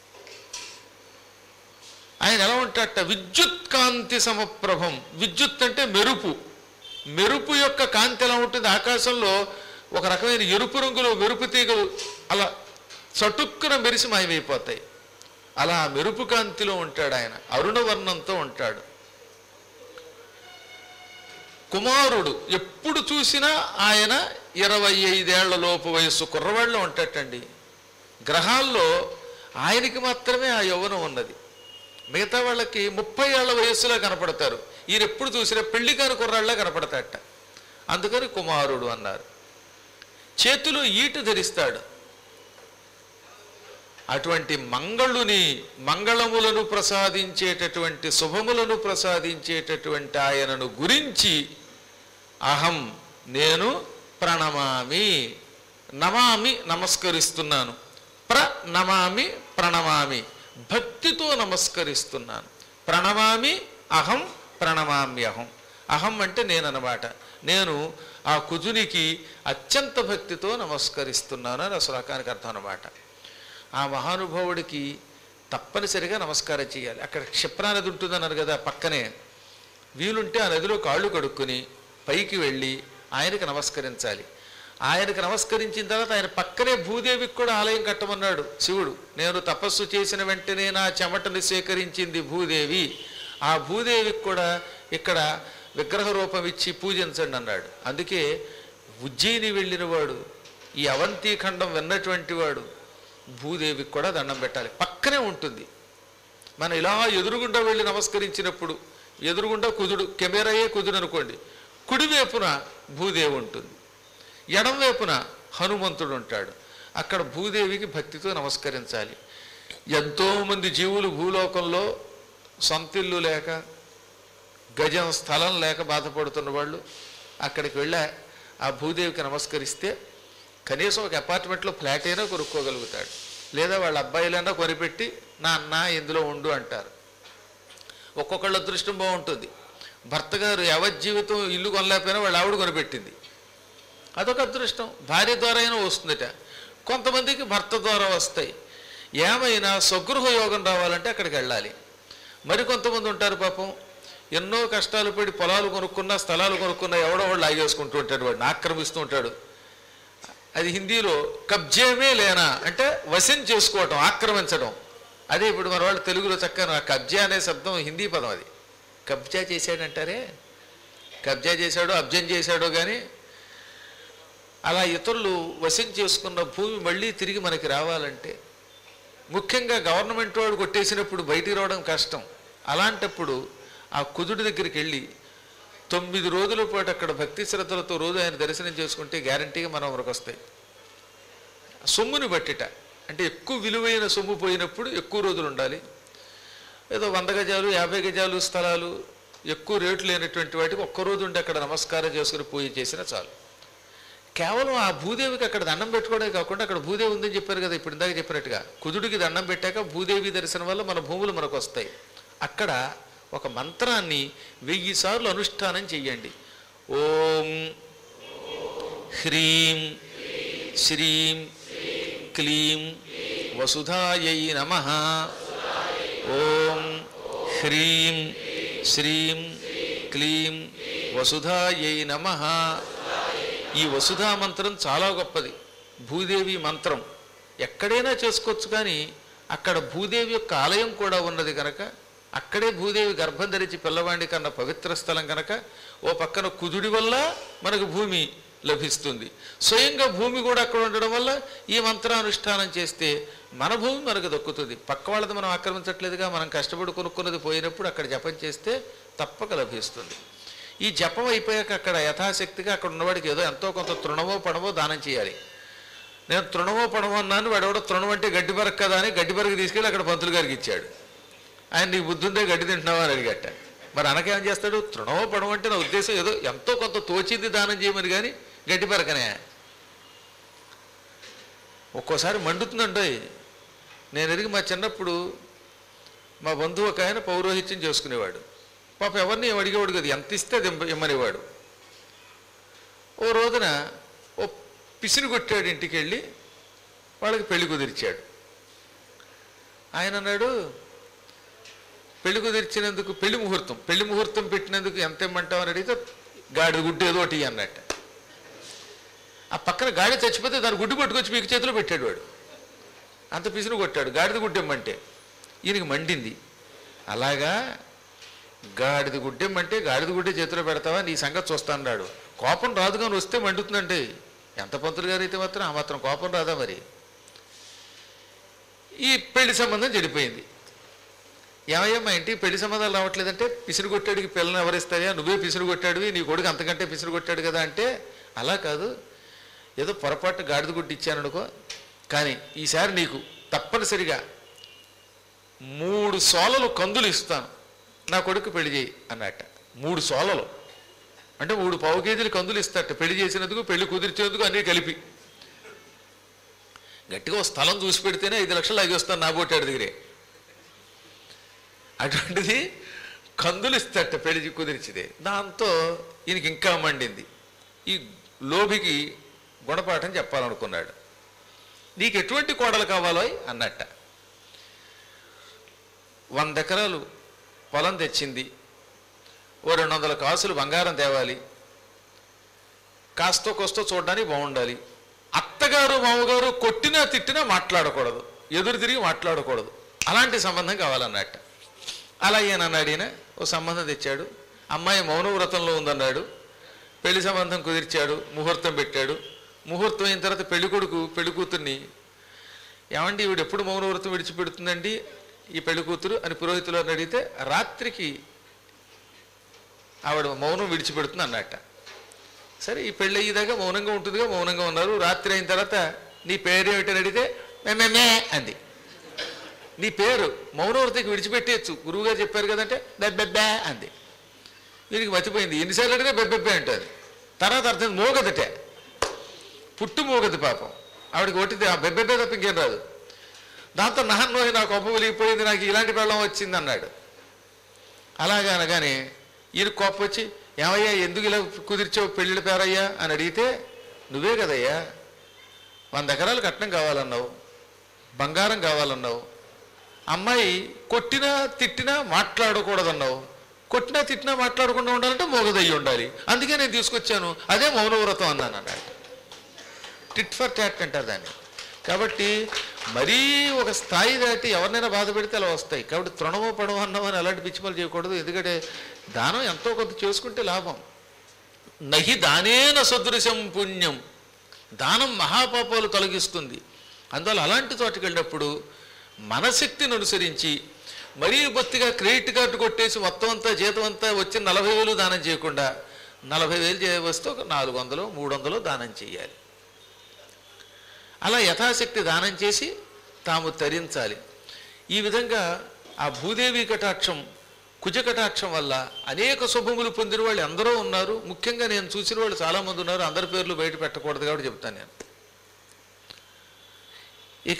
ఆయన ఎలా ఉంటాడట విద్యుత్ కాంతి సమప్రభం విద్యుత్ అంటే మెరుపు మెరుపు యొక్క కాంతి ఎలా ఉంటుంది ఆకాశంలో ఒక రకమైన ఎరుపు రంగులో మెరుపు తీగలు అలా చటుక్కున మెరిసి మాయమైపోతాయి అలా మెరుపు కాంతిలో ఉంటాడు ఆయన అరుణవర్ణంతో ఉంటాడు కుమారుడు ఎప్పుడు చూసినా ఆయన ఇరవై ఐదేళ్ల లోపు వయస్సు కుర్రవాళ్ళు ఉంటాటండి గ్రహాల్లో ఆయనకి మాత్రమే ఆ యవ్వనం ఉన్నది మిగతా వాళ్ళకి ముప్పై ఏళ్ల వయస్సులో కనపడతారు ఈయన ఎప్పుడు చూసినా పెళ్లి కాని కుర్రాళ్ళ కనపడతాట అందుకని కుమారుడు అన్నారు చేతిలో ఈటు ధరిస్తాడు అటువంటి మంగళుని మంగళములను ప్రసాదించేటటువంటి శుభములను ప్రసాదించేటటువంటి ఆయనను గురించి అహం నేను ప్రణమామి నమామి నమస్కరిస్తున్నాను ప్రణమామి ప్రణమామి భక్తితో నమస్కరిస్తున్నాను ప్రణమామి అహం ప్రణమామ్యహం అహం అంటే నేనన్నమాట నేను ఆ కుజునికి అత్యంత భక్తితో నమస్కరిస్తున్నాను అని ఆ శ్లోకానికి అర్థం అన్నమాట ఆ మహానుభావుడికి తప్పనిసరిగా నమస్కారం చేయాలి అక్కడ క్షిప్రా నది ఉంటుందన్నారు కదా పక్కనే వీలుంటే ఆ నదిలో కాళ్ళు కడుక్కుని పైకి వెళ్ళి ఆయనకి నమస్కరించాలి ఆయనకి నమస్కరించిన తర్వాత ఆయన పక్కనే భూదేవికి కూడా ఆలయం కట్టమన్నాడు శివుడు నేను తపస్సు చేసిన వెంటనే నా చెమటని సేకరించింది భూదేవి ఆ భూదేవికి కూడా ఇక్కడ విగ్రహ రూపం ఇచ్చి పూజించండి అన్నాడు అందుకే ఉజ్జయిని వెళ్ళినవాడు ఈ అవంతి ఖండం విన్నటువంటి వాడు భూదేవికి కూడా దండం పెట్టాలి పక్కనే ఉంటుంది మనం ఇలా ఎదురుగుండా వెళ్ళి నమస్కరించినప్పుడు ఎదురుగుండా కుదుడు కెమెరాయే కుదుడు అనుకోండి కుడివైపున భూదేవి ఉంటుంది ఎడం వైపున హనుమంతుడు ఉంటాడు అక్కడ భూదేవికి భక్తితో నమస్కరించాలి ఎంతోమంది జీవులు భూలోకంలో సొంతిల్లు లేక గజం స్థలం లేక బాధపడుతున్న వాళ్ళు అక్కడికి వెళ్ళి ఆ భూదేవికి నమస్కరిస్తే కనీసం ఒక అపార్ట్మెంట్లో ఫ్లాట్ అయినా కొనుక్కోగలుగుతాడు లేదా వాళ్ళ అబ్బాయిలైనా కొనిపెట్టి నా అన్న ఇందులో ఉండు అంటారు ఒక్కొక్కళ్ళ అదృష్టం బాగుంటుంది భర్త గారు యావజ్జీవితం ఇల్లు కొనలేకపోయినా వాళ్ళ ఆవిడ కొనిపెట్టింది అదొక అదృష్టం భార్య ద్వారా అయినా వస్తుందట కొంతమందికి భర్త ద్వారా వస్తాయి ఏమైనా స్వగృహ యోగం రావాలంటే అక్కడికి వెళ్ళాలి మరికొంతమంది ఉంటారు పాపం ఎన్నో కష్టాలు పడి పొలాలు కొనుక్కున్నా స్థలాలు కొనుక్కున్నా ఎవడో వాళ్ళు లాగేసుకుంటూ ఉంటాడు వాడిని ఆక్రమిస్తూ ఉంటాడు అది హిందీలో కబ్జేమే లేనా అంటే వశం చేసుకోవటం ఆక్రమించడం అదే ఇప్పుడు మన వాళ్ళు తెలుగులో చక్కగా కబ్జా అనే శబ్దం హిందీ పదం అది కబ్జా చేశాడంటారే కబ్జా చేశాడో అబ్జం చేశాడో కానీ అలా ఇతరులు వశం చేసుకున్న భూమి మళ్ళీ తిరిగి మనకి రావాలంటే ముఖ్యంగా గవర్నమెంట్ వాడు కొట్టేసినప్పుడు బయటికి రావడం కష్టం అలాంటప్పుడు ఆ కుదుడి దగ్గరికి వెళ్ళి తొమ్మిది రోజుల పాటు అక్కడ భక్తి శ్రద్ధలతో రోజు ఆయన దర్శనం చేసుకుంటే గ్యారంటీగా మనం వరకు వస్తాయి సొమ్ముని బట్టిట అంటే ఎక్కువ విలువైన సొమ్ము పోయినప్పుడు ఎక్కువ రోజులు ఉండాలి ఏదో వంద గజాలు యాభై గజాలు స్థలాలు ఎక్కువ రేటు లేనటువంటి వాటికి ఒక్క రోజు ఉండి అక్కడ నమస్కారం చేసుకుని పూజ చేసినా చాలు కేవలం ఆ భూదేవికి అక్కడ దండం పెట్టుకోవడమే కాకుండా అక్కడ భూదేవి ఉందని చెప్పారు కదా ఇప్పుడు ఇందాక చెప్పినట్టుగా కుదుడికి దండం పెట్టాక భూదేవి దర్శనం వల్ల మన భూములు మనకు వస్తాయి అక్కడ ఒక మంత్రాన్ని వెయ్యి సార్లు అనుష్ఠానం చెయ్యండి ఓం హ్రీం శ్రీం క్లీం వసుధాయై నమ ఓం హ్రీం శ్రీం క్లీం వసుధాయై నమ ఈ వసుధా మంత్రం చాలా గొప్పది భూదేవి మంత్రం ఎక్కడైనా చేసుకోవచ్చు కానీ అక్కడ భూదేవి యొక్క ఆలయం కూడా ఉన్నది కనుక అక్కడే భూదేవి గర్భం ధరించి పిల్లవాడి కన్నా పవిత్ర స్థలం కనుక ఓ పక్కన కుదుడి వల్ల మనకు భూమి లభిస్తుంది స్వయంగా భూమి కూడా అక్కడ ఉండడం వల్ల ఈ మంత్రానుష్ఠానం చేస్తే మన భూమి మనకు దక్కుతుంది పక్క వాళ్ళది మనం ఆక్రమించట్లేదుగా మనం కష్టపడి కొనుక్కున్నది పోయినప్పుడు అక్కడ జపం చేస్తే తప్పక లభిస్తుంది ఈ జపం అయిపోయాక అక్కడ యథాశక్తిగా అక్కడ ఉన్నవాడికి ఏదో ఎంతో కొంత తృణమో పడమో దానం చేయాలి నేను తృణమో పడమో అన్నాను వాడు ఎవడో తృణం అంటే గడ్డి బరక కదా అని గడ్డి బరక తీసుకెళ్ళి అక్కడ పంతులు గారికి ఇచ్చాడు ఆయన నీకు బుద్ధి ఉందే గడ్డి తింటున్నావా అని అడిగట మరి అనకేం చేస్తాడు తృణమో పడమో అంటే నా ఉద్దేశం ఏదో ఎంతో కొంత తోచింది దానం చేయమని కానీ గడ్డి బరకనే ఒక్కోసారి మండుతుందండి నేను ఎరిగి మా చిన్నప్పుడు మా బంధువు ఒక ఆయన పౌరోహిత్యం చేసుకునేవాడు పాప ఎవరిని ఏం అడిగేవాడు కదా ఎంత ఇస్తే అది ఇమ్మ- ఇమ్మనేవాడు ఓ రోజున ఓ పిసిని కొట్టాడు ఇంటికి వెళ్ళి వాళ్ళకి పెళ్లి కుదిర్చాడు ఆయన అన్నాడు పెళ్లి కుదిర్చినందుకు పెళ్లి ముహూర్తం పెళ్లి ముహూర్తం పెట్టినందుకు ఎంత ఇమ్మంటావు అని అడిగితే గాడి గుడ్డు ఏదో ఒకటి అన్నట్ట ఆ పక్కన గాడి చచ్చిపోతే దాని గుడ్డు పట్టుకొచ్చి మీకు చేతిలో పెట్టాడు వాడు అంత పిసిని కొట్టాడు గాడిద గుడ్డు ఇమ్మంటే ఈయనకి మండింది అలాగా గాడిద గుడ్డెమ్మంటే గాడిద గుడ్డే చేతిలో పెడతావా నీ సంగతి చూస్తా అన్నాడు కోపం రాదు కానీ వస్తే మండుతుందంటే ఎంత పంతులు గారు అయితే మాత్రం ఆ మాత్రం కోపం రాదా మరి ఈ పెళ్లి సంబంధం చెడిపోయింది ఏమయ్యా మా ఇంటికి పెళ్లి సంబంధాలు రావట్లేదంటే పిసిరు కొట్టాడికి పిల్లని ఎవరిస్తాయా నువ్వే పిసిరు కొట్టాడివి నీ కొడుకు అంతకంటే పిసిరు కొట్టాడు కదా అంటే అలా కాదు ఏదో పొరపాటు గాడిద గుడ్డి ఇచ్చాను అనుకో కానీ ఈసారి నీకు తప్పనిసరిగా మూడు సోలలు కందులు ఇస్తాను నా కొడుకు పెళ్లి చేయి అన్నట్ట మూడు సోలలు అంటే మూడు పావు కేజీలు కందులు ఇస్తాట పెళ్లి చేసినందుకు పెళ్లి కుదిర్చేందుకు అన్నీ కలిపి గట్టిగా ఓ స్థలం చూసి పెడితేనే ఐదు లక్షలు లాగేస్తాను నా బోటాడు దగ్గరే అటువంటిది కందులు ఇస్తాట పెళ్లి కుదిర్చిదే దాంతో ఈయనకి ఇంకా మండింది ఈ లోభికి గుణపాఠం చెప్పాలనుకున్నాడు నీకు ఎటువంటి కోడలు కావాలో అన్నట్ట వంద ఎకరాలు పొలం తెచ్చింది ఓ రెండు వందల కాసులు బంగారం తేవాలి కాస్తో కోస్తో చూడడానికి బాగుండాలి అత్తగారు మామగారు కొట్టినా తిట్టినా మాట్లాడకూడదు ఎదురు తిరిగి మాట్లాడకూడదు అలాంటి సంబంధం కావాలన్నట్ట అలా ఈయనన్నాడు ఈయన ఓ సంబంధం తెచ్చాడు అమ్మాయి మౌనవ్రతంలో ఉందన్నాడు పెళ్లి సంబంధం కుదిర్చాడు ముహూర్తం పెట్టాడు ముహూర్తం అయిన తర్వాత పెళ్లి కొడుకు పెళ్లి కూతుర్ని ఏమండి ఈవిడ ఎప్పుడు మౌనవ్రతం విడిచిపెడుతుందండి ఈ పెళ్లి కూతురు అని పురోహితులు అని అడిగితే రాత్రికి ఆవిడ మౌనం విడిచిపెడుతుంది అన్నట్ట సరే ఈ పెళ్ళి అయ్యేదాకా మౌనంగా ఉంటుందిగా మౌనంగా ఉన్నారు రాత్రి అయిన తర్వాత నీ పేరేమిటని అడిగితే మేమేమే అంది నీ పేరు మౌనవ్రతకి విడిచిపెట్టేయచ్చు గురువుగారు చెప్పారు కదంటే బెబ్బెబ్బే అంది వీరికి మర్చిపోయింది ఎన్నిసార్లు అడిగినా బెబ్బెబ్బే అంటుంది తర్వాత అర్థం మోగదటే పుట్టు మోగదు పాపం ఆవిడకి ఒట్టిది ఆ బెబ్బెబ్బే తప్ప ఇంకేం రాదు దాంతో నహన్నోహి నాకు అప్పు వెలిగిపోయింది నాకు ఇలాంటి పెళ్ళం వచ్చింది అన్నాడు అలాగా అనగానే ఈయన కోపం వచ్చి ఏమయ్యా ఎందుకు ఇలా కుదిర్చావు పెళ్ళిళ్ళ పేరయ్యా అని అడిగితే నువ్వే కదయ్యా వంద ఎకరాలు కట్నం కావాలన్నావు బంగారం కావాలన్నావు అమ్మాయి కొట్టినా తిట్టినా మాట్లాడకూడదన్నావు కొట్టినా తిట్టినా మాట్లాడకుండా ఉండాలంటే మోగదయ్యి ఉండాలి అందుకే నేను తీసుకొచ్చాను అదే మౌనవ్రతం అన్నాను అన్నాడు టిట్ ఫర్ టాట్ అంటారు దాన్ని కాబట్టి మరీ ఒక స్థాయి దాటి ఎవరినైనా బాధ పెడితే అలా వస్తాయి కాబట్టి తృణమో పడవ అన్నమో అని అలాంటి పిచ్చిమలు చేయకూడదు ఎందుకంటే దానం ఎంతో కొంత చేసుకుంటే లాభం నహి దానేన సదృశం పుణ్యం దానం మహాపాపాలు తొలగిస్తుంది అందువల్ల అలాంటి చోటుకి వెళ్ళినప్పుడు మనశక్తిని అనుసరించి మరీ బొత్తిగా క్రెడిట్ కార్డు కొట్టేసి మొత్తం అంతా జీతం అంతా వచ్చి నలభై వేలు దానం చేయకుండా నలభై వేలు చే వస్తే ఒక నాలుగు వందలు మూడు వందలు దానం చేయాలి అలా యథాశక్తి దానం చేసి తాము తరించాలి ఈ విధంగా ఆ భూదేవి కటాక్షం కుజ కటాక్షం వల్ల అనేక శుభములు పొందిన వాళ్ళు ఎందరో ఉన్నారు ముఖ్యంగా నేను చూసిన వాళ్ళు చాలామంది ఉన్నారు అందరి పేర్లు బయట పెట్టకూడదు కాబట్టి చెప్తాను నేను ఇక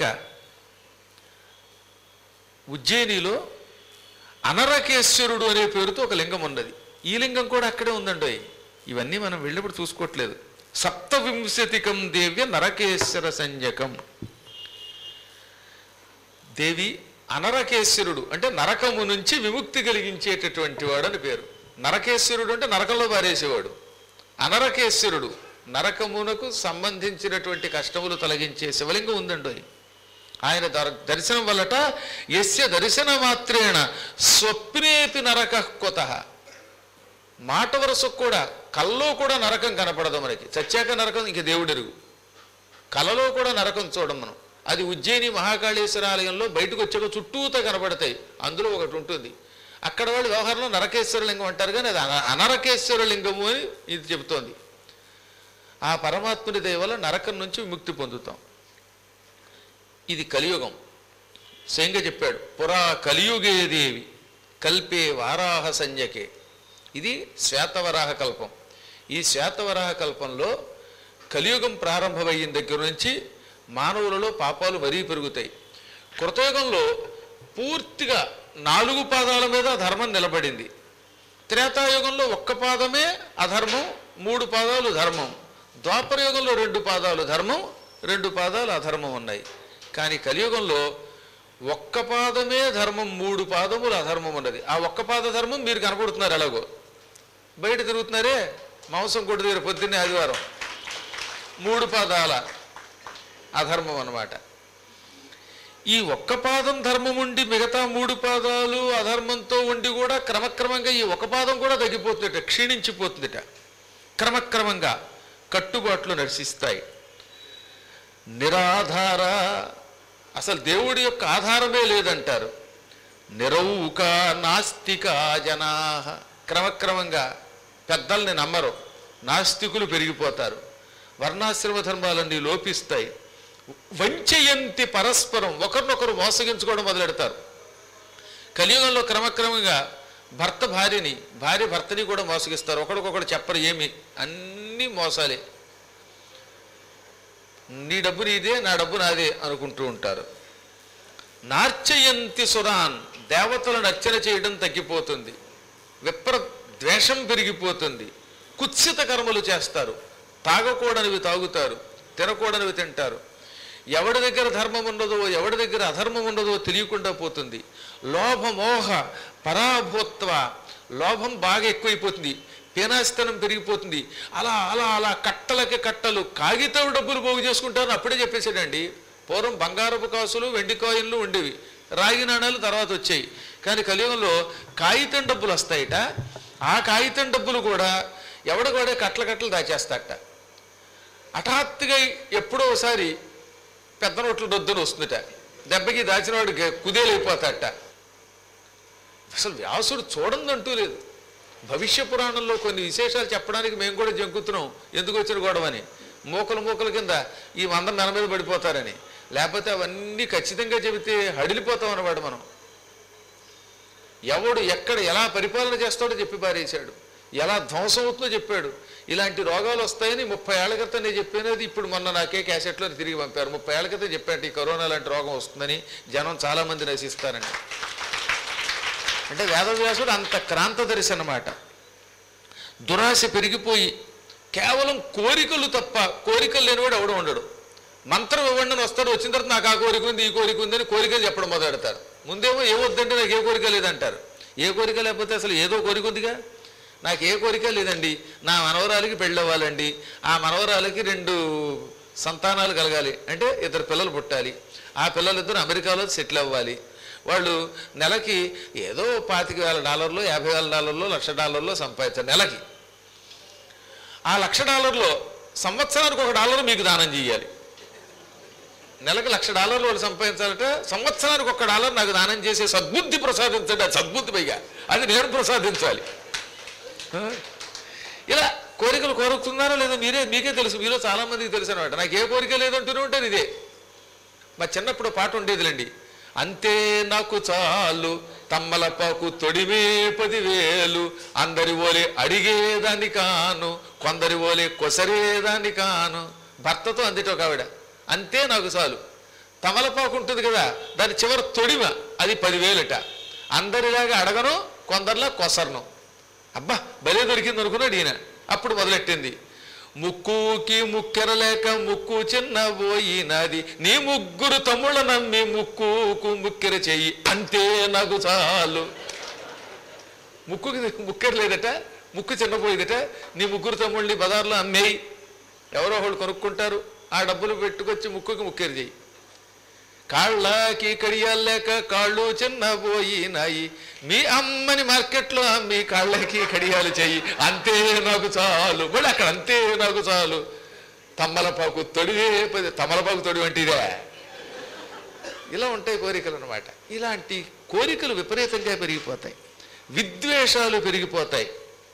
ఉజ్జయినిలో అనరకేశ్వరుడు అనే పేరుతో ఒక లింగం ఉన్నది ఈ లింగం కూడా అక్కడే ఉందండి ఇవన్నీ మనం వెళ్ళినప్పుడు చూసుకోవట్లేదు సప్తవింశతికం దేవ్య నరకేశ్వర సంజకం దేవి అనరకేశ్వరుడు అంటే నరకము నుంచి విముక్తి కలిగించేటటువంటి వాడు అని పేరు నరకేశ్వరుడు అంటే నరకంలో పారేసేవాడు అనరకేశ్వరుడు నరకమునకు సంబంధించినటువంటి కష్టములు తొలగించే శివలింగం ఉందండి ఆయన దర్- దర్శనం వల్లట ఎస్య దర్శన మాత్రేణ స్వప్నేపి నరక కొత మాట వరుసకు కూడా కల్లో కూడా నరకం కనపడదు మనకి చచ్చాక నరకం ఇంక దేవుడెరుగు కలలో కూడా నరకం చూడం మనం అది ఉజ్జయిని మహాకాళేశ్వర ఆలయంలో బయటకు వచ్చాక చుట్టూతో కనపడతాయి అందులో ఒకటి ఉంటుంది అక్కడ వాళ్ళు వ్యవహారంలో నరకేశ్వర లింగం అంటారు కానీ అది అన- అనరకేశ్వర లింగము అని ఇది చెబుతోంది ఆ పరమాత్ముని దయ వల్ల నరకం నుంచి విముక్తి పొందుతాం ఇది కలియుగం స్వయంగా చెప్పాడు పురా కలియుగే దేవి కల్పే వారాహ సంజ్ఞకే ఇది శ్వేతవరాహ కల్పం ఈ శ్వేతవరాహ కల్పంలో కలియుగం ప్రారంభమయ్యిన దగ్గర నుంచి మానవులలో పాపాలు మరీ పెరుగుతాయి కృతయుగంలో పూర్తిగా నాలుగు పాదాల మీద ధర్మం నిలబడింది త్రేతాయుగంలో ఒక్క పాదమే అధర్మం మూడు పాదాలు ధర్మం ద్వాపరయుగంలో రెండు పాదాలు ధర్మం రెండు పాదాలు అధర్మం ఉన్నాయి కానీ కలియుగంలో ఒక్క పాదమే ధర్మం మూడు పాదములు అధర్మం ఉన్నది ఆ ఒక్క పాద ధర్మం మీరు కనపడుతున్నారు ఎలాగో బయట తిరుగుతున్నారే మాంసం కొట్టు దగ్గర పొద్దున్నే ఆదివారం మూడు పాదాల అధర్మం అన్నమాట ఈ ఒక్క పాదం ధర్మం ఉండి మిగతా మూడు పాదాలు అధర్మంతో ఉండి కూడా క్రమక్రమంగా ఈ ఒక పాదం కూడా తగ్గిపోతుందట క్షీణించిపోతుందట క్రమక్రమంగా కట్టుబాట్లు నడిచిస్తాయి నిరాధార అసలు దేవుడి యొక్క ఆధారమే లేదంటారు నిరౌక నాస్తిక జనా క్రమక్రమంగా పెద్దల్ని నమ్మరు నాస్తికులు పెరిగిపోతారు వర్ణాశ్రమ ధర్మాలన్నీ లోపిస్తాయి వంచయంతి పరస్పరం ఒకరినొకరు మోసగించుకోవడం మొదలెడతారు కలియుగంలో క్రమక్రమంగా భర్త భార్యని భార్య భర్తని కూడా మోసగిస్తారు ఒకరికొకరు చెప్పరు ఏమి అన్నీ మోసాలే నీ డబ్బు నీదే నా డబ్బు నాదే అనుకుంటూ ఉంటారు నార్చయంతి సురాన్ దేవతలను అర్చన చేయడం తగ్గిపోతుంది విప్ర ద్వేషం పెరిగిపోతుంది కుత్సిత కర్మలు చేస్తారు తాగకూడనివి తాగుతారు తినకూడనివి తింటారు ఎవడి దగ్గర ధర్మం ఉండదో ఎవడి దగ్గర అధర్మం ఉండదో తెలియకుండా పోతుంది లోభమోహ పరాభూత్వ లోభం బాగా ఎక్కువైపోతుంది పీనాస్తనం పెరిగిపోతుంది అలా అలా అలా కట్టలకి కట్టలు కాగితం డబ్బులు పోగు చేసుకుంటారని అప్పుడే చెప్పేశాడండి పూర్వం బంగారపు కాసులు వెండి కాయిన్లు ఉండేవి రాగి నాణాలు తర్వాత వచ్చాయి కానీ కలియుగంలో కాగితం డబ్బులు వస్తాయిట ఆ కాగితం డబ్బులు కూడా ఎవడికవాడే కట్టల కట్టలు దాచేస్తాట హఠాత్తుగా ఎప్పుడో ఒకసారి పెద్ద నోట్ల దొద్దున వస్తుందట దెబ్బకి దాచినవాడికి కుదేలైపోతాట అసలు వ్యాసుడు చూడందంటూ లేదు భవిష్య పురాణంలో కొన్ని విశేషాలు చెప్పడానికి మేము కూడా జంకుతున్నాం ఎందుకు వచ్చిన గొడవని మూకలు మూకల కింద ఈ మందం మెన మీద పడిపోతారని లేకపోతే అవన్నీ ఖచ్చితంగా చెబితే హడిలిపోతాం అన్నమాట మనం ఎవడు ఎక్కడ ఎలా పరిపాలన చేస్తాడో చెప్పి పారేశాడు ఎలా ధ్వంసం అవుతుందో చెప్పాడు ఇలాంటి రోగాలు వస్తాయని ముప్పై ఏళ్ల క్రితం నేను చెప్పినది ఇప్పుడు మొన్న నాకే క్యాసెట్లో తిరిగి పంపారు ముప్పై ఏళ్ల క్రితం చెప్పాడు ఈ కరోనా లాంటి రోగం వస్తుందని జనం చాలామంది నశిస్తారని అంటే వేదవ్యాసుడు అంత క్రాంతదర్శి అన్నమాట దురాశ పెరిగిపోయి కేవలం కోరికలు తప్ప కోరికలు లేనివాడు ఎవడు ఉండడు మంత్రం ఇవ్వండి అని వస్తాడు వచ్చిన తర్వాత నాకు ఆ కోరిక ఉంది ఈ కోరిక ఉంది అని కోరికలు చెప్పడం మొదలెడతారు ముందేమో ఏ వద్దంటే నాకు ఏ కోరిక లేదంటారు ఏ కోరిక లేకపోతే అసలు ఏదో కోరిక ఉందిగా నాకు ఏ కోరిక లేదండి నా మనవరాలకి పెళ్ళి అవ్వాలండి ఆ మనవరాలకి రెండు సంతానాలు కలగాలి అంటే ఇద్దరు పిల్లలు పుట్టాలి ఆ పిల్లలిద్దరు అమెరికాలో సెటిల్ అవ్వాలి వాళ్ళు నెలకి ఏదో పాతిక వేల డాలర్లు యాభై వేల డాలర్లు లక్ష డాలర్లు సంపాదించారు నెలకి ఆ లక్ష డాలర్లో సంవత్సరానికి ఒక డాలర్ మీకు దానం చేయాలి నెలకు లక్ష డాలర్లు వాళ్ళు సంపాదించాలంటే సంవత్సరానికి ఒక డాలర్ నాకు దానం చేసే సద్బుద్ధి ప్రసాదించండి అది సద్బుద్ధి పైగా అది నేను ప్రసాదించాలి ఆ? ఇలా కోరికలు కోరుతున్నారా లేదా మీరే మీకే తెలుసు మీలో చాలా మందికి తెలుసు అనమాట నాకు ఏ కోరిక లేదంటూనే ఉంటారు ఇదే మా చిన్నప్పుడు పాట ఉండేదిలేండి అంతే నాకు చాలు తమ్మలపాకు తొడిమే పదివేలు అందరి ఓలే అడిగేదాన్ని కాను కొందరి ఓలే కొసరేదాన్ని కాను భర్తతో అందిట ఒక ఆవిడ అంతే నాకు చాలు తమలపాకు ఉంటుంది కదా దాని చివరి తొడిమ అది పదివేలుట అందరిలాగా అడగను కొందరిలా కొసరను అబ్బా భలే దొరికింది అనుకున్నాడు ఈయన అప్పుడు మొదలెట్టింది ముక్కుకి ముక్కెరలేక ముక్కు చిన్నబోయినది నీ ముగ్గురు తమ్ముళ్ళ నమ్మి ముక్కుకు ముక్కెర చెయ్యి అంతే నాకు చాలు ముక్కుకి ముక్కెర లేదట ముక్కు చిన్నపోయిందట నీ ముగ్గురు తమ్ముళ్ళని బజార్లో అమ్మేయి ఎవరో ఒకళ్ళు కొనుక్కుంటారు ఆ డబ్బులు పెట్టుకొచ్చి ముక్కుకి ముక్కెర చెయ్యి కాళ్ళకి కడియాలేక కాళ్ళు చిన్నపోయినాయి మీ అమ్మని మార్కెట్లో అమ్మి కాళ్ళకి కడియాలు చెయ్యి అంతే నాకు చాలు మళ్ళీ అక్కడ అంతే నాకు చాలు తమ్మలపాకు తొడివే పది తమలపాకు తొడి వంటిదే ఇలా ఉంటాయి కోరికలు అనమాట ఇలాంటి కోరికలు విపరీతంగా పెరిగిపోతాయి విద్వేషాలు పెరిగిపోతాయి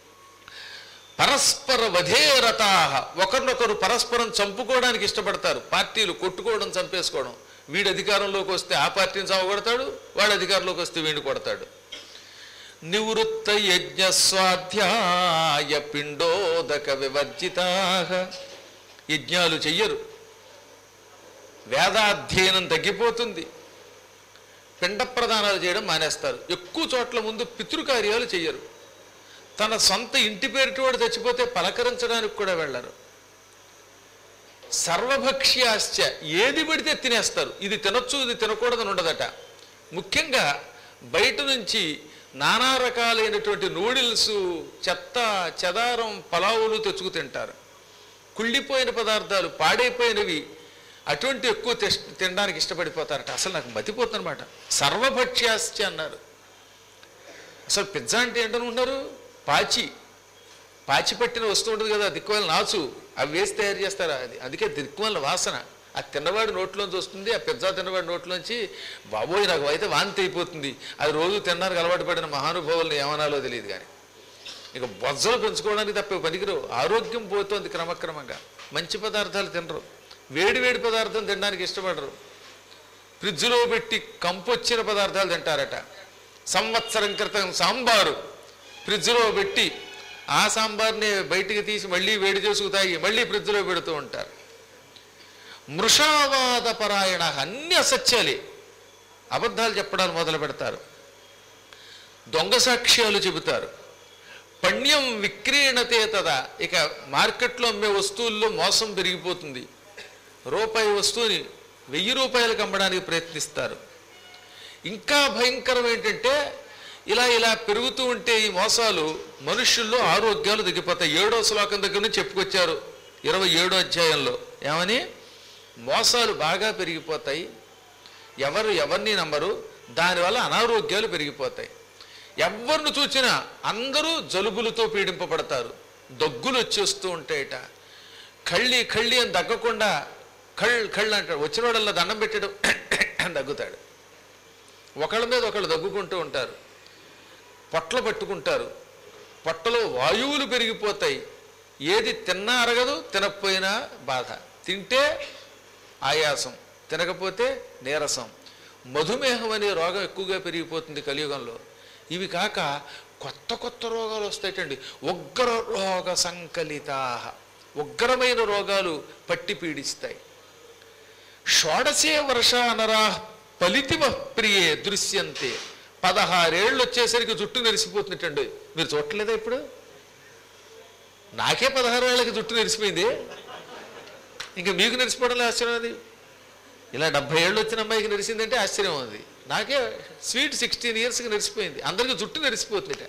పరస్పర వధేరతా ఒకరినొకరు పరస్పరం చంపుకోవడానికి ఇష్టపడతారు పార్టీలు కొట్టుకోవడం చంపేసుకోవడం వీడు అధికారంలోకి వస్తే ఆ పార్టీని చావగొడతాడు వాడు అధికారంలోకి వస్తే వీడిని కొడతాడు నివృత్త యజ్ఞ స్వాధ్యాయ పిండోదక వివర్జితా యజ్ఞాలు చెయ్యరు వేదాధ్యయనం తగ్గిపోతుంది పిండ ప్రదానాలు చేయడం మానేస్తారు ఎక్కువ చోట్ల ముందు పితృకార్యాలు చెయ్యరు తన సొంత ఇంటి పేరిటి వాడు చచ్చిపోతే పలకరించడానికి కూడా వెళ్ళరు సర్వభక్ష్యాశ్చ ఏది పడితే తినేస్తారు ఇది తినొచ్చు ఇది తినకూడదని ఉండదట ముఖ్యంగా బయట నుంచి నానా రకాలైనటువంటి నూడిల్స్ చెత్త చెదారం పలావులు తెచ్చుకు తింటారు కుళ్ళిపోయిన పదార్థాలు పాడైపోయినవి అటువంటి ఎక్కువ తెస్- తినడానికి ఇష్టపడిపోతారట అసలు నాకు మతిపోతుందన్నమాట సర్వభక్ష్యాశ్చ అన్నారు అసలు పిజ్జా అంటే ఏంటనుకుంటున్నారు పాచి పాచి పట్టిన వస్తువు ఉంటుంది కదా దిక్కువల నాచు అవి వేసి తయారు చేస్తారా అది అందుకే దిక్కువల వాసన ఆ తిన్నవాడి నోట్లోంచి వస్తుంది ఆ పిజ్జా తిన్నవాడి నోట్లోంచి బాబోయ్ నాకు అయితే వాంతి అయిపోతుంది అది రోజు తినడానికి అలవాటు పడిన మహానుభావులను ఏమనాలో తెలియదు కానీ ఇక బొజ్జలు పెంచుకోవడానికి తప్ప పనికిరావు ఆరోగ్యం పోతుంది క్రమక్రమంగా మంచి పదార్థాలు తినరు వేడి వేడి పదార్థం తినడానికి ఇష్టపడరు ఫ్రిడ్జ్లో పెట్టి కంపొచ్చిన పదార్థాలు తింటారట సంవత్సరం క్రితం సాంబారు ఫ్రిడ్జ్లో పెట్టి ఆ సాంబార్ని బయటికి తీసి మళ్ళీ వేడి చేసుకు తాగి మళ్ళీ ఫ్రిడ్జ్లో పెడుతూ ఉంటారు మృషావాద పరాయణ అన్ని అసత్యాలే అబద్ధాలు చెప్పడాలు మొదలు పెడతారు దొంగ సాక్ష్యాలు చెబుతారు పణ్యం విక్రీణతే తదా ఇక మార్కెట్లో అమ్మే వస్తువుల్లో మోసం పెరిగిపోతుంది రూపాయి వస్తువుని వెయ్యి రూపాయలకు అమ్మడానికి ప్రయత్నిస్తారు ఇంకా భయంకరం ఏంటంటే ఇలా ఇలా పెరుగుతూ ఉంటే ఈ మోసాలు మనుష్యుల్లో ఆరోగ్యాలు తగ్గిపోతాయి ఏడో శ్లోకం దగ్గర నుంచి చెప్పుకొచ్చారు ఇరవై ఏడో అధ్యాయంలో ఏమని మోసాలు బాగా పెరిగిపోతాయి ఎవరు ఎవరిని నమ్మరు దానివల్ల అనారోగ్యాలు పెరిగిపోతాయి ఎవరిని చూసినా అందరూ జలుబులతో పీడింపబడతారు దగ్గులు వచ్చేస్తూ ఉంటాయట కళ్ళి కళ్ళి అని దగ్గకుండా కళ్ళు కళ్ళు అంటాడు వచ్చిన వాడల్లా దండం పెట్టాడు అని దగ్గుతాడు ఒకళ్ళ మీద ఒకళ్ళు దగ్గుకుంటూ ఉంటారు పొట్ల పట్టుకుంటారు పొట్టలో వాయువులు పెరిగిపోతాయి ఏది తిన్నా అరగదు తినకపోయినా బాధ తింటే ఆయాసం తినకపోతే నీరసం మధుమేహం అనే రోగం ఎక్కువగా పెరిగిపోతుంది కలియుగంలో ఇవి కాక కొత్త కొత్త రోగాలు వస్తాయటండి ఉగ్ర రోగ సంకలితా ఉగ్రమైన రోగాలు పట్టి పీడిస్తాయి షోడశే వర్షానరా ఫలితివ ప్రియే దృశ్యంతే పదహారేళ్ళు వచ్చేసరికి జుట్టు నెరిసిపోతున్నట్టండి మీరు చూడలేదా ఇప్పుడు నాకే పదహారేళ్ళకి జుట్టు నెరిసిపోయింది ఇంకా మీకు నెరిసిపోవడంలో ఆశ్చర్యం అది ఇలా డెబ్బై ఏళ్ళు వచ్చిన అమ్మాయికి నెరిసిందంటే ఆశ్చర్యం ఉంది నాకే స్వీట్ సిక్స్టీన్ ఇయర్స్కి నెరిసిపోయింది అందరికీ జుట్టు నెరిసిపోతుందిట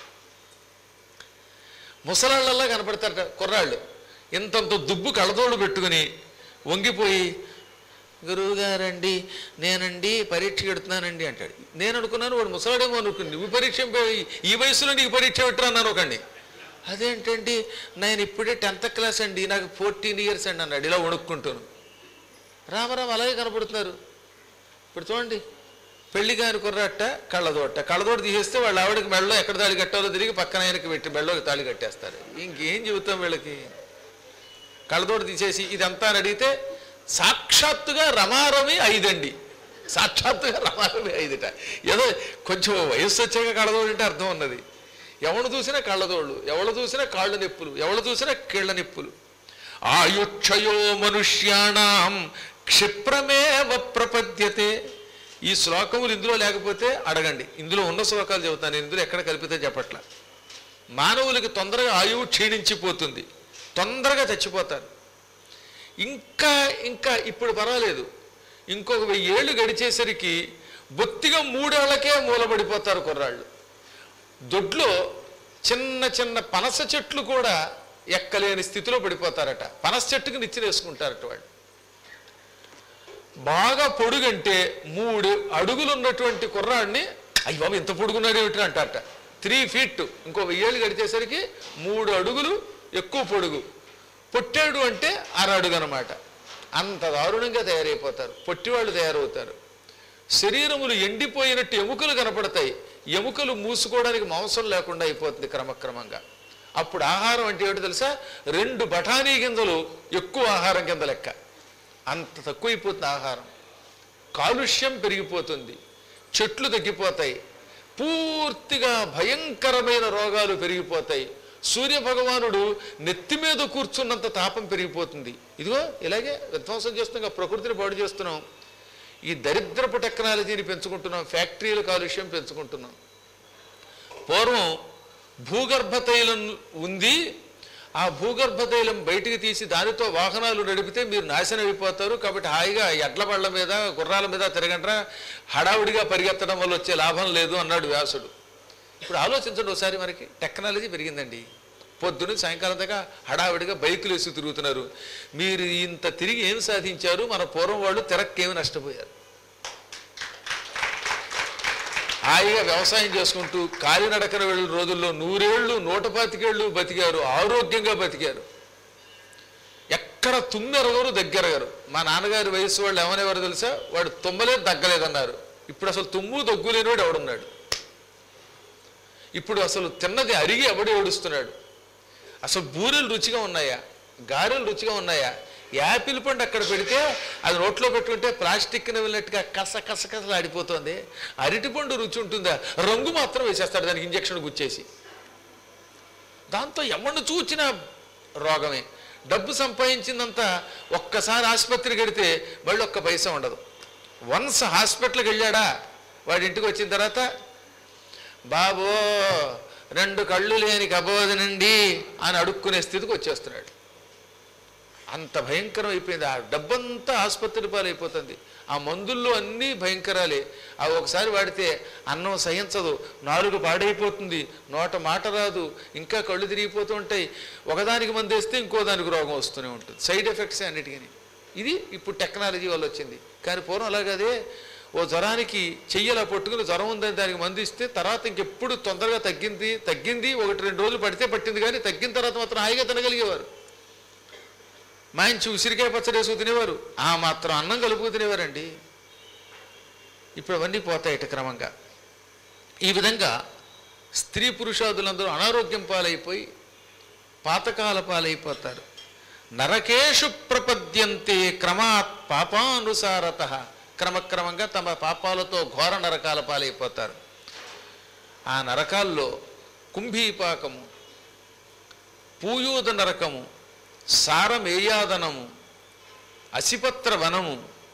ముసలాళ్ళల్లా కనపడతారట కుర్రాళ్ళు ఇంతంత దుబ్బు కళ్ళతోడు పెట్టుకుని వంగిపోయి గురువుగారండి నేనండి పరీక్ష పెడుతున్నానండి అంటాడు నేను అనుకున్నాను వాడు ముసలాడేమో అనుకుని నువ్వు పరీక్ష పె- ఈ వయసులో నీకు పరీక్ష పెట్టరా అన్నాను ఒకండి అదేంటండి నేను ఇప్పుడే టెన్త్ క్లాస్ అండి నాకు ఫోర్టీన్ ఇయర్స్ అండి అన్నాడు ఇలా వణుక్కుంటాను రామరామ అలాగే కనపడుతున్నారు ఇప్పుడు చూడండి పెళ్లి కాని కుర్రట్ట కళ్ళదోట కళ్ళదోట తీసేస్తే వాళ్ళ ఆవిడకి మెడలో ఎక్కడ తాళి కట్టాలో తిరిగి పక్కన ఆయనకి పెట్టి మెడలోకి తాళి కట్టేస్తారు ఇంకేం చెబుతాం వీళ్ళకి కళ్ళదోట తీసేసి ఇదంతా అని అడిగితే సాక్షాత్తుగా రమారమి ఐదండి సాక్షాత్తుగా రమారమి ఐదుట ఏదో కొంచెం వయస్సు వచ్చాక కళ్ళదోడు అంటే అర్థం ఉన్నది ఎవడు చూసినా కళ్ళదోళ్ళు ఎవడు చూసినా కాళ్ళు నొప్పులు ఎవడు చూసినా కీళ్ళ నొప్పులు ఆయుక్షయో మనుష్యాణం క్షిప్రమేవ ప్రపద్యతే ఈ శ్లోకములు ఇందులో లేకపోతే అడగండి ఇందులో ఉన్న శ్లోకాలు చెబుతాను నేను ఇందులో ఎక్కడ కలిపితే చెప్పట్లా మానవులకి తొందరగా ఆయువు క్షీణించిపోతుంది తొందరగా చచ్చిపోతారు ఇంకా ఇంకా ఇప్పుడు పర్వాలేదు ఇంకొక వెయ్యి ఏళ్ళు గడిచేసరికి బొత్తిగా మూడేళ్లకే మూలబడిపోతారు కుర్రాళ్ళు దొడ్లో చిన్న చిన్న పనస చెట్లు కూడా ఎక్కలేని స్థితిలో పడిపోతారట పనస చెట్టుకి నిచ్చెన వేసుకుంటారట వాళ్ళు బాగా పొడుగంటే మూడు అడుగులు ఉన్నటువంటి కుర్రాడిని అయ్యో బాబు ఇంత పొడుగున్నాడు ఏమిటి అంటారట త్రీ ఫీట్ ఇంకో వెయ్యేళ్ళు గడిచేసరికి మూడు అడుగులు ఎక్కువ పొడుగు పొట్టాడు అంటే అర అడుగు అనమాట అంత దారుణంగా తయారైపోతారు పొట్టివాళ్ళు తయారవుతారు శరీరములు ఎండిపోయినట్టు ఎముకలు కనపడతాయి ఎముకలు మూసుకోవడానికి మాంసం లేకుండా అయిపోతుంది క్రమక్రమంగా అప్పుడు ఆహారం అంటే ఏమిటో తెలుసా రెండు బఠానీ గింజలు ఎక్కువ ఆహారం కింద లెక్క అంత తక్కువైపోతుంది ఆహారం కాలుష్యం పెరిగిపోతుంది చెట్లు తగ్గిపోతాయి పూర్తిగా భయంకరమైన రోగాలు పెరిగిపోతాయి సూర్య భగవానుడు నెత్తి మీద కూర్చున్నంత తాపం పెరిగిపోతుంది ఇదిగో ఇలాగే విధ్వంసం చేస్తున్నాం ప్రకృతిని పాడు చేస్తున్నాం ఈ దరిద్రపు టెక్నాలజీని పెంచుకుంటున్నాం ఫ్యాక్టరీల కాలుష్యం పెంచుకుంటున్నాం పూర్వం భూగర్భ తైలం ఉంది ఆ భూగర్భ తైలం బయటికి తీసి దానితో వాహనాలు నడిపితే మీరు నాశనం అయిపోతారు కాబట్టి హాయిగా ఎడ్ల బళ్ళ మీద గుర్రాల మీద తిరగండ్రా హడావుడిగా పరిగెత్తడం వల్ల వచ్చే లాభం లేదు అన్నాడు వ్యాసుడు ఇప్పుడు ఆలోచించండి ఒకసారి మనకి టెక్నాలజీ పెరిగిందండి పొద్దున సాయంకాలం దాకా హడావిడిగా బైకులు వేసి తిరుగుతున్నారు మీరు ఇంత తిరిగి ఏం సాధించారు మన పూర్వం వాళ్ళు తిరక్కేమి నష్టపోయారు హాయిగా వ్యవసాయం చేసుకుంటూ కాలినడకన వెళ్ళిన రోజుల్లో నూరేళ్ళు నూట పాతికేళ్ళు బతికారు ఆరోగ్యంగా బతికారు ఎక్కడ తుమ్మెరగరు దగ్గరగారు మా నాన్నగారి వయసు వాళ్ళు ఏమనేవారు తెలుసా వాడు తుమ్మలేదు దగ్గలేదన్నారు ఇప్పుడు అసలు తుమ్ము దగ్గు లేనివాడు ఎవడున్నాడు ఇప్పుడు అసలు తిన్నది అరిగి ఎవడు ఏడుస్తున్నాడు అసలు బూరెలు రుచిగా ఉన్నాయా గారెలు రుచిగా ఉన్నాయా యాపిల్ పండు అక్కడ పెడితే అది నోట్లో పెట్టుకుంటే ప్లాస్టిక్ వెళ్ళినట్టుగా కస కస కసలు ఆడిపోతుంది అరటి పండు రుచి ఉంటుందా రంగు మాత్రం వేసేస్తాడు దానికి ఇంజక్షన్ గుచ్చేసి దాంతో ఎవరిని చూచినా రోగమే డబ్బు సంపాదించిందంతా ఒక్కసారి ఆసుపత్రికి వెడితే మళ్ళీ ఒక్క పైసా ఉండదు వన్స్ హాస్పిటల్కి వెళ్ళాడా వాడి ఇంటికి వచ్చిన తర్వాత బాబో రెండు కళ్ళు లేని కబోదనండి అని అడుక్కునే స్థితికి వచ్చేస్తున్నాడు అంత భయంకరం అయిపోయింది ఆ డబ్బంతా ఆసుపత్రి పాలైపోతుంది ఆ మందుల్లో అన్నీ భయంకరాలే అవి ఒకసారి వాడితే అన్నం సహించదు నాలుగు పాడైపోతుంది నోట మాట రాదు ఇంకా కళ్ళు తిరిగిపోతూ ఉంటాయి ఒకదానికి మందు వేస్తే ఇంకో దానికి రోగం వస్తూనే ఉంటుంది సైడ్ ఎఫెక్ట్స్ అన్నిటికీ ఇది ఇప్పుడు టెక్నాలజీ వల్ల వచ్చింది కానీ పూర్వం అలాగదే ఓ జ్వరానికి చెయ్యలా పట్టుకుని జ్వరం ఉందని దానికి మందు ఇస్తే తర్వాత ఇంకెప్పుడు తొందరగా తగ్గింది తగ్గింది ఒకటి రెండు రోజులు పడితే పట్టింది కానీ తగ్గిన తర్వాత మాత్రం హాయిగా తినగలిగేవారు మాయించి ఉసిరికాయ పచ్చడి వేసుకు తినేవారు ఆ మాత్రం అన్నం కలుపుకు తినేవారండి ఇప్పుడు అవన్నీ పోతాయట క్రమంగా ఈ విధంగా స్త్రీ పురుషాదులందరూ అనారోగ్యం పాలైపోయి పాతకాల పాలైపోతారు నరకేషు ప్రపద్యంతే క్రమాత్ పాపానుసారత క్రమక్రమంగా తమ పాపాలతో ఘోర నరకాల పాలైపోతారు ఆ నరకాల్లో కుంభీపాకము పూయూద నరకము సారమేయాదనము అసిపత్ర వనము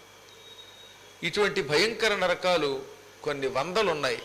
ఇటువంటి భయంకర నరకాలు కొన్ని వందలు ఉన్నాయి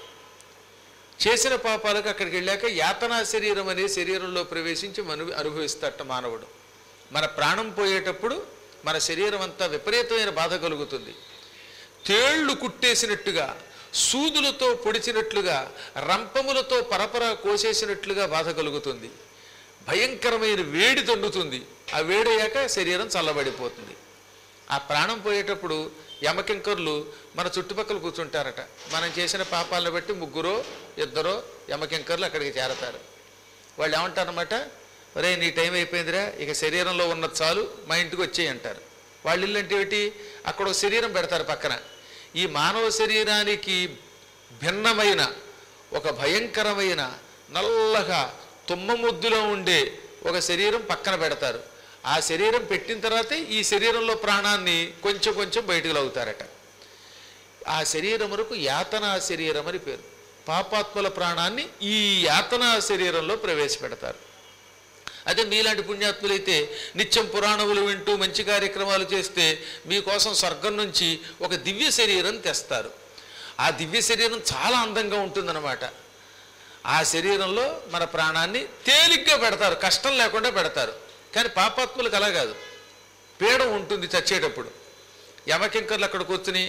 చేసిన పాపాలకు అక్కడికి వెళ్ళాక యాతనా శరీరం అనే శరీరంలో ప్రవేశించి మను అనుభవిస్తాట మానవుడు మన ప్రాణం పోయేటప్పుడు మన శరీరం అంతా విపరీతమైన బాధ కలుగుతుంది తేళ్లు కుట్టేసినట్టుగా సూదులతో పొడిచినట్లుగా రంపములతో పరపర కోసేసినట్లుగా బాధ కలుగుతుంది భయంకరమైన వేడి తొండుతుంది ఆ వేడయ్యాక శరీరం చల్లబడిపోతుంది ఆ ప్రాణం పోయేటప్పుడు యమకింకర్లు మన చుట్టుపక్కల కూర్చుంటారట మనం చేసిన పాపాలను బట్టి ముగ్గురో ఇద్దరో యమకింకర్లు అక్కడికి చేరతారు వాళ్ళు ఏమంటారన్నమాట ఒరే నీ టైం అయిపోయిందిరా ఇక శరీరంలో ఉన్నది చాలు మా ఇంటికి వచ్చేయి అంటారు వాళ్ళ ఇల్లు అంటే ఏమిటి అక్కడ ఒక శరీరం పెడతారు పక్కన ఈ మానవ శరీరానికి భిన్నమైన ఒక భయంకరమైన నల్లగా తుమ్మ ముద్దులో ఉండే ఒక శరీరం పక్కన పెడతారు ఆ శరీరం పెట్టిన తర్వాతే ఈ శరీరంలో ప్రాణాన్ని కొంచెం కొంచెం బయటకు లాగుతారట ఆ శరీరమునకు యాతనా శరీరం అని పేరు పాపాత్మల ప్రాణాన్ని ఈ యాతనా శరీరంలో ప్రవేశపెడతారు అదే మీలాంటి పుణ్యాత్ములైతే నిత్యం పురాణములు వింటూ మంచి కార్యక్రమాలు చేస్తే మీకోసం స్వర్గం నుంచి ఒక దివ్య శరీరం తెస్తారు ఆ దివ్య శరీరం చాలా అందంగా ఉంటుందన్నమాట ఆ శరీరంలో మన ప్రాణాన్ని తేలిగ్గా పెడతారు కష్టం లేకుండా పెడతారు కానీ పాపాత్ములకు అలా కాదు పీడ ఉంటుంది చచ్చేటప్పుడు యమకింకర్లు అక్కడ కూర్చుని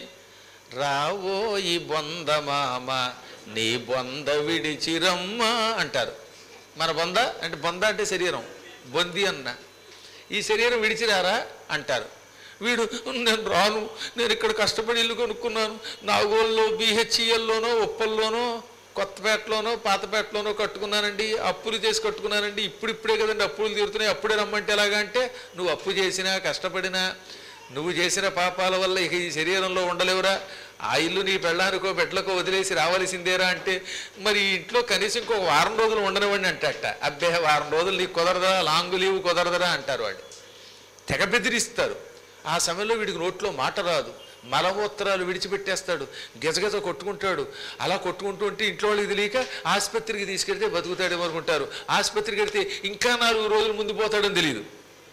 రావో ఈ బొంద మామ నీ బొంద విడిచిరమ్మ అంటారు మన బొంద అంటే బొంద అంటే శరీరం బొంది అన్న ఈ శరీరం విడిచిరారా అంటారు వీడు నేను రాను నేను ఇక్కడ కష్టపడి ఇల్లు కొనుక్కున్నాను నాగోల్లో బీహెచ్ఈఎల్లోనో ఉప్పల్లోనో కొత్తపేటలోనో పాతపేటలోనో కట్టుకున్నానండి అప్పులు చేసి కట్టుకున్నానండి ఇప్పుడు ఇప్పుడే కదండి అప్పులు తీరుతున్నాయి అప్పుడే రమ్మంటే ఎలాగా అంటే నువ్వు అప్పు చేసినా కష్టపడినా నువ్వు చేసిన పాపాల వల్ల ఇక ఈ శరీరంలో ఉండలేవురా ఆ ఇల్లు నీ పెళ్ళానికో బిడ్డలకో వదిలేసి రావాల్సిందేరా అంటే మరి ఈ ఇంట్లో కనీసం ఇంకొక వారం రోజులు ఉండనివ్వండి అంటట అబ్బే వారం రోజులు నీకు కుదరదా లాంగ్ లీవ్ కుదరదరా అంటారు వాడు తెగ బెదిరిస్తారు ఆ సమయంలో వీడికి నోట్లో మాట రాదు మలమూత్రాలు విడిచిపెట్టేస్తాడు గజగజ కొట్టుకుంటాడు అలా కొట్టుకుంటూ ఉంటే ఇంట్లో వాళ్ళకి తెలియక ఆసుపత్రికి తీసుకెళ్తే బతుకుతాడేమో అనుకుంటారు ఆసుపత్రికి వెళ్తే ఇంకా నాలుగు రోజులు ముందు పోతాడని తెలియదు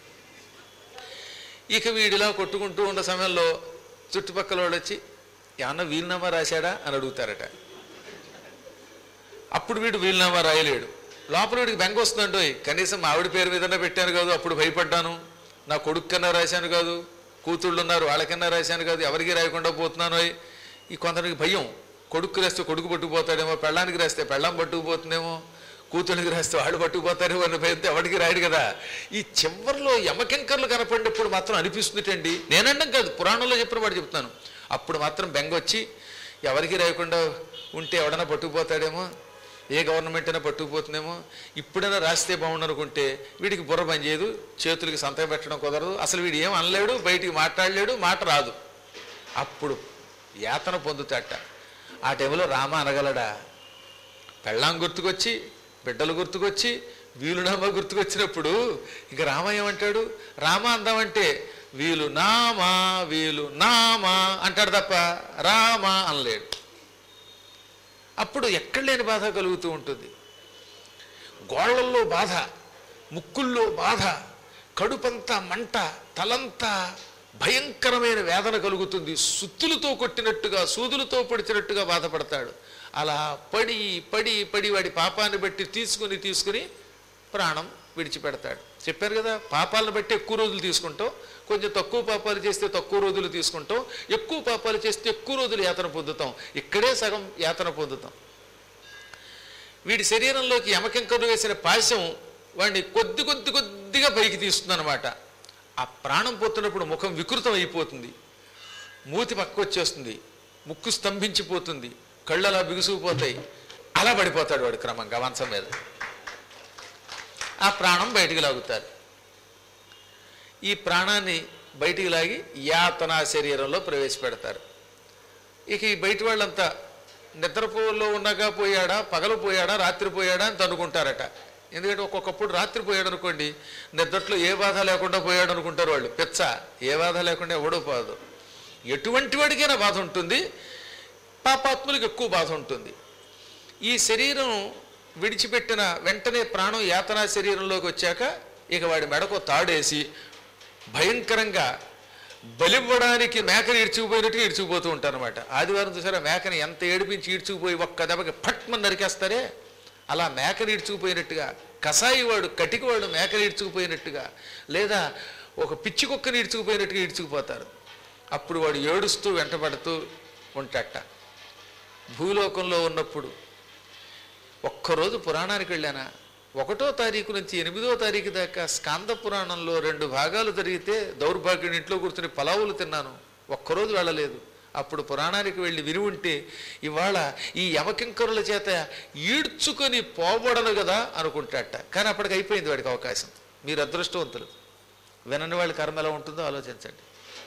ఇక వీడిలా కొట్టుకుంటూ ఉన్న సమయంలో చుట్టుపక్కల వాళ్ళు వచ్చి ఏమన్నా వీలునామా రాశాడా అని అడుగుతారట అప్పుడు వీడు వీలునామా రాయలేడు లోపల వీడికి బెంగ వస్తుందంటో కనీసం మా ఆవిడ పేరు మీదనే పెట్టాను కాదు అప్పుడు భయపడ్డాను నా కొడుకు కన్నా రాశాను కాదు కూతుళ్ళు ఉన్నారు వాళ్ళకన్నా రాశాను కాదు ఎవరికి రాయకుండా పోతున్నాను ఈ కొందరికి భయం కొడుకు రాస్తే కొడుకు పట్టుకుపోతాడేమో పెళ్ళానికి రాస్తే పెళ్ళం పట్టుకుపోతుందేమో కూతురికి రాస్తే వాళ్ళు పట్టుకుపోతారేమో అన్న భయంతో ఎవరికి రాయడు కదా ఈ చివరిలో యమకింకర్లు కనపడినప్పుడు మాత్రం అనిపిస్తుందిటండి నేనండం కాదు పురాణంలో చెప్పిన వాడు చెప్తాను అప్పుడు మాత్రం బెంగ వచ్చి ఎవరికి రాయకుండా ఉంటే ఎవడన్నా పట్టుకుపోతాడేమో ఏ గవర్నమెంట్ అయినా పట్టుకుపోతుందేమో ఇప్పుడైనా రాస్తే బాగుండు అనుకుంటే వీడికి బుర్ర పని చేయదు చేతులకి సంతకం పెట్టడం కుదరదు అసలు వీడు ఏం అనలేడు బయటికి మాట్లాడలేడు మాట రాదు అప్పుడు యాతన పొందుతాట ఆ టైంలో రామ అనగలడా పెళ్ళాం గుర్తుకొచ్చి బిడ్డలు గుర్తుకొచ్చి వీలునామా గుర్తుకొచ్చినప్పుడు ఇక రామ ఏమంటాడు రామ అందామంటే వీలు నామా వీలు నామా అంటాడు తప్ప రామా అనలేడు అప్పుడు ఎక్కడ లేని బాధ కలుగుతూ ఉంటుంది గోళ్ళల్లో బాధ ముక్కుల్లో బాధ కడుపంతా మంట తలంతా భయంకరమైన వేదన కలుగుతుంది సుత్తులతో కొట్టినట్టుగా సూదులతో పొడిచినట్టుగా బాధపడతాడు అలా పడి పడి పడి వాడి పాపాన్ని బట్టి తీసుకుని తీసుకుని ప్రాణం విడిచిపెడతాడు చెప్పారు కదా పాపాలను బట్టి ఎక్కువ రోజులు తీసుకుంటాం కొంచెం తక్కువ పాపాలు చేస్తే తక్కువ రోజులు తీసుకుంటాం ఎక్కువ పాపాలు చేస్తే ఎక్కువ రోజులు యాతన పొందుతాం ఇక్కడే సగం యాతన పొందుతాం వీడి శరీరంలోకి యమకింకరు వేసిన పాశం వాడిని కొద్ది కొద్ది కొద్దిగా పైకి తీస్తుందన్నమాట ఆ ప్రాణం పోతున్నప్పుడు ముఖం వికృతం అయిపోతుంది మూతి పక్క వచ్చేస్తుంది ముక్కు స్తంభించిపోతుంది కళ్ళు అలా బిగుసుకుపోతాయి అలా పడిపోతాడు వాడు క్రమంగా వంశం మీద ఆ ప్రాణం బయటికి లాగుతారు ఈ ప్రాణాన్ని బయటికి లాగి యాతనా శరీరంలో ప్రవేశపెడతారు ఇక ఈ బయట వాళ్ళంతా నిద్రపోలో ఉండగా పోయాడా పగలు పోయాడా రాత్రి పోయాడా అని అనుకుంటారట ఎందుకంటే ఒక్కొక్కప్పుడు రాత్రి పోయాడు అనుకోండి నిద్రట్లో ఏ బాధ లేకుండా పోయాడు అనుకుంటారు వాళ్ళు పెచ్చ ఏ బాధ లేకుండా ఎవడో పోదు ఎటువంటి వాడికైనా బాధ ఉంటుంది పాపాత్ములకు ఎక్కువ బాధ ఉంటుంది ఈ శరీరం విడిచిపెట్టిన వెంటనే ప్రాణం యాతనా శరీరంలోకి వచ్చాక ఇక వాడి మెడకు తాడేసి భయంకరంగా బలివ్వడానికి మేకని ఈడ్చుకుపోయినట్టుగా ఈడ్చుకుపోతూ ఉంటారనమాట ఆదివారం చూసారా మేకని ఎంత ఏడిపించి ఈడ్చుకుపోయి ఒక్క దెబ్బకి పట్మని నరికేస్తారే అలా మేకని ఈడ్చుకుపోయినట్టుగా కసాయి వాడు కటికవాడు మేకని ఈడ్చుకుపోయినట్టుగా లేదా ఒక పిచ్చి కుక్కని ఈడ్చుకుపోయినట్టుగా ఈడ్చుకుపోతారు అప్పుడు వాడు ఏడుస్తూ వెంటబడుతూ ఉంటాట భూలోకంలో ఉన్నప్పుడు ఒక్కరోజు పురాణానికి వెళ్ళానా ఒకటో తారీఖు నుంచి ఎనిమిదో తారీఖు దాకా స్కాంద పురాణంలో రెండు భాగాలు జరిగితే దౌర్భాగ్యం ఇంట్లో కూర్చుని పలావులు తిన్నాను ఒక్కరోజు వెళ్ళలేదు అప్పుడు పురాణానికి వెళ్ళి విని ఉంటే ఇవాళ ఈ యమకింకరుల చేత ఈడ్చుకొని పోబడను కదా అనుకుంటాట కానీ అప్పటికి అయిపోయింది వాడికి అవకాశం మీరు అదృష్టవంతులు వినని వాళ్ళ కర్మ ఎలా ఉంటుందో ఆలోచించండి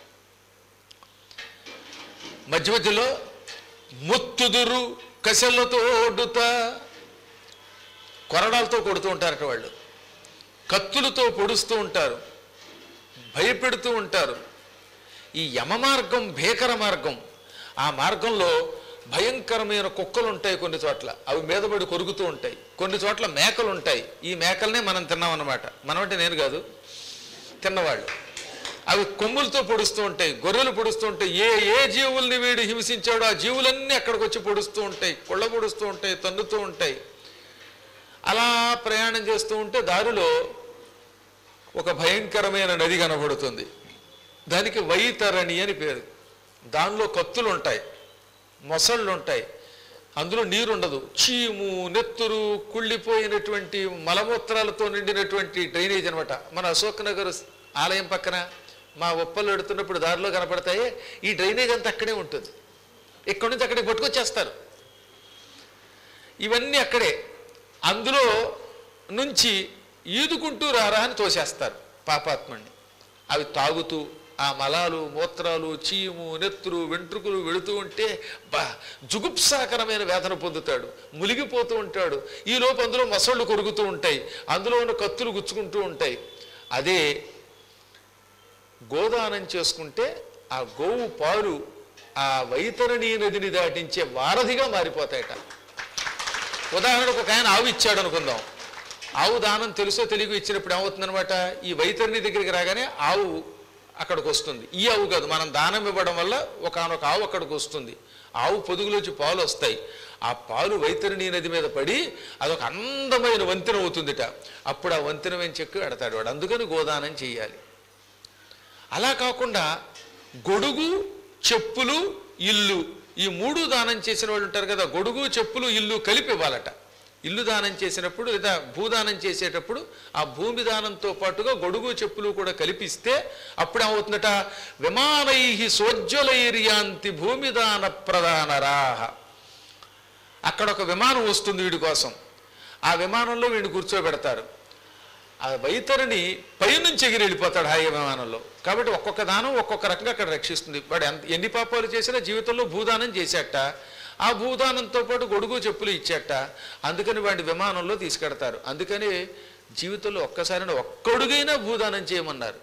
మధ్య మధ్యలో ముత్తుదురు కసెలతో ఒడ్డుతా కొరడాలతో కొడుతూ ఉంటారట వాళ్ళు కత్తులతో పొడుస్తూ ఉంటారు భయపెడుతూ ఉంటారు ఈ యమ మార్గం భీకర మార్గం ఆ మార్గంలో భయంకరమైన కుక్కలు ఉంటాయి కొన్ని చోట్ల అవి మీద పడి కొరుకుతూ ఉంటాయి కొన్ని చోట్ల మేకలు ఉంటాయి ఈ మేకలనే మనం తిన్నాం అన్నమాట మనం అంటే నేను కాదు తిన్నవాళ్ళు అవి కొమ్ములతో పొడుస్తూ ఉంటాయి గొర్రెలు పొడుస్తూ ఉంటాయి ఏ ఏ జీవుల్ని వీడు హింసించాడో ఆ జీవులన్నీ అక్కడికి వచ్చి పొడుస్తూ ఉంటాయి కుళ్ళ పొడుస్తూ ఉంటాయి తన్నుతూ ఉంటాయి అలా ప్రయాణం చేస్తూ ఉంటే దారిలో ఒక భయంకరమైన నది కనబడుతుంది దానికి వైతరణి అని పేరు దానిలో కత్తులు ఉంటాయి మొసళ్ళు ఉంటాయి అందులో నీరు ఉండదు చీము నెత్తురు కుళ్ళిపోయినటువంటి మలమూత్రాలతో నిండినటువంటి డ్రైనేజ్ అనమాట మన అశోక్ నగర్ ఆలయం పక్కన మా ఉప్పలు ఎడుతున్నప్పుడు దారిలో కనపడతాయి ఈ డ్రైనేజ్ అంతా అక్కడే ఉంటుంది ఇక్కడి నుంచి అక్కడికి పట్టుకొచ్చేస్తారు ఇవన్నీ అక్కడే అందులో నుంచి ఈదుకుంటూ రారా అని తోసేస్తారు పాపాత్మని అవి తాగుతూ ఆ మలాలు మూత్రాలు చీము నెత్తురు వెంట్రుకలు వెళుతూ ఉంటే బా జుగుప్సాకరమైన వేదన పొందుతాడు మునిగిపోతూ ఉంటాడు ఈ లోపు అందులో మొసళ్ళు కొరుకుతూ ఉంటాయి అందులో ఉన్న కత్తులు గుచ్చుకుంటూ ఉంటాయి అదే గోదానం చేసుకుంటే ఆ గోవు పాలు ఆ వైతరణి నదిని దాటించే వారధిగా మారిపోతాయట ఉదాహరణకు ఒక ఆయన ఆవు ఇచ్చాడు అనుకుందాం ఆవు దానం తెలుసో తెలియక ఇచ్చినప్పుడు ఏమవుతుందనమాట ఈ వైతరిణి దగ్గరికి రాగానే ఆవు అక్కడికి వస్తుంది ఈ ఆవు కాదు మనం దానం ఇవ్వడం వల్ల ఒకనొక ఆవు అక్కడికి వస్తుంది ఆవు పొదుగులోంచి పాలు వస్తాయి ఆ పాలు వైతరిణి నది మీద పడి అదొక అందమైన వంతెన అవుతుందిట అప్పుడు ఆ వంతెన వెంచి చెక్కు పెడతాడు వాడు అందుకని గోదానం చేయాలి అలా కాకుండా గొడుగు చెప్పులు ఇల్లు ఈ మూడు దానం చేసిన వాళ్ళు ఉంటారు కదా గొడుగు చెప్పులు ఇల్లు కలిపి ఇవ్వాలట ఇల్లు దానం చేసినప్పుడు లేదా భూదానం చేసేటప్పుడు ఆ భూమి దానంతో పాటుగా గొడుగు చెప్పులు కూడా కల్పిస్తే అప్పుడు ఏమవుతుందట విమానై సోజ్వలైర్యాంతి భూమిదాన ప్రధానరాహ అక్కడ ఒక విమానం వస్తుంది వీడి కోసం ఆ విమానంలో వీడిని కూర్చోబెడతారు ఆ వైతరిని పైనుంచి ఎగిరి వెళ్ళిపోతాడు హాయి విమానంలో కాబట్టి ఒక్కొక్క దానం ఒక్కొక్క రకంగా అక్కడ రక్షిస్తుంది వాడు ఎంత ఎన్ని పాపాలు చేసినా జీవితంలో భూదానం చేశాట ఆ భూదానంతో పాటు గొడుగు చెప్పులు ఇచ్చాట అందుకని వాడి విమానంలో తీసుకెడతారు అందుకని జీవితంలో ఒక్కసారి ఒక్కడుగైనా భూదానం చేయమన్నారు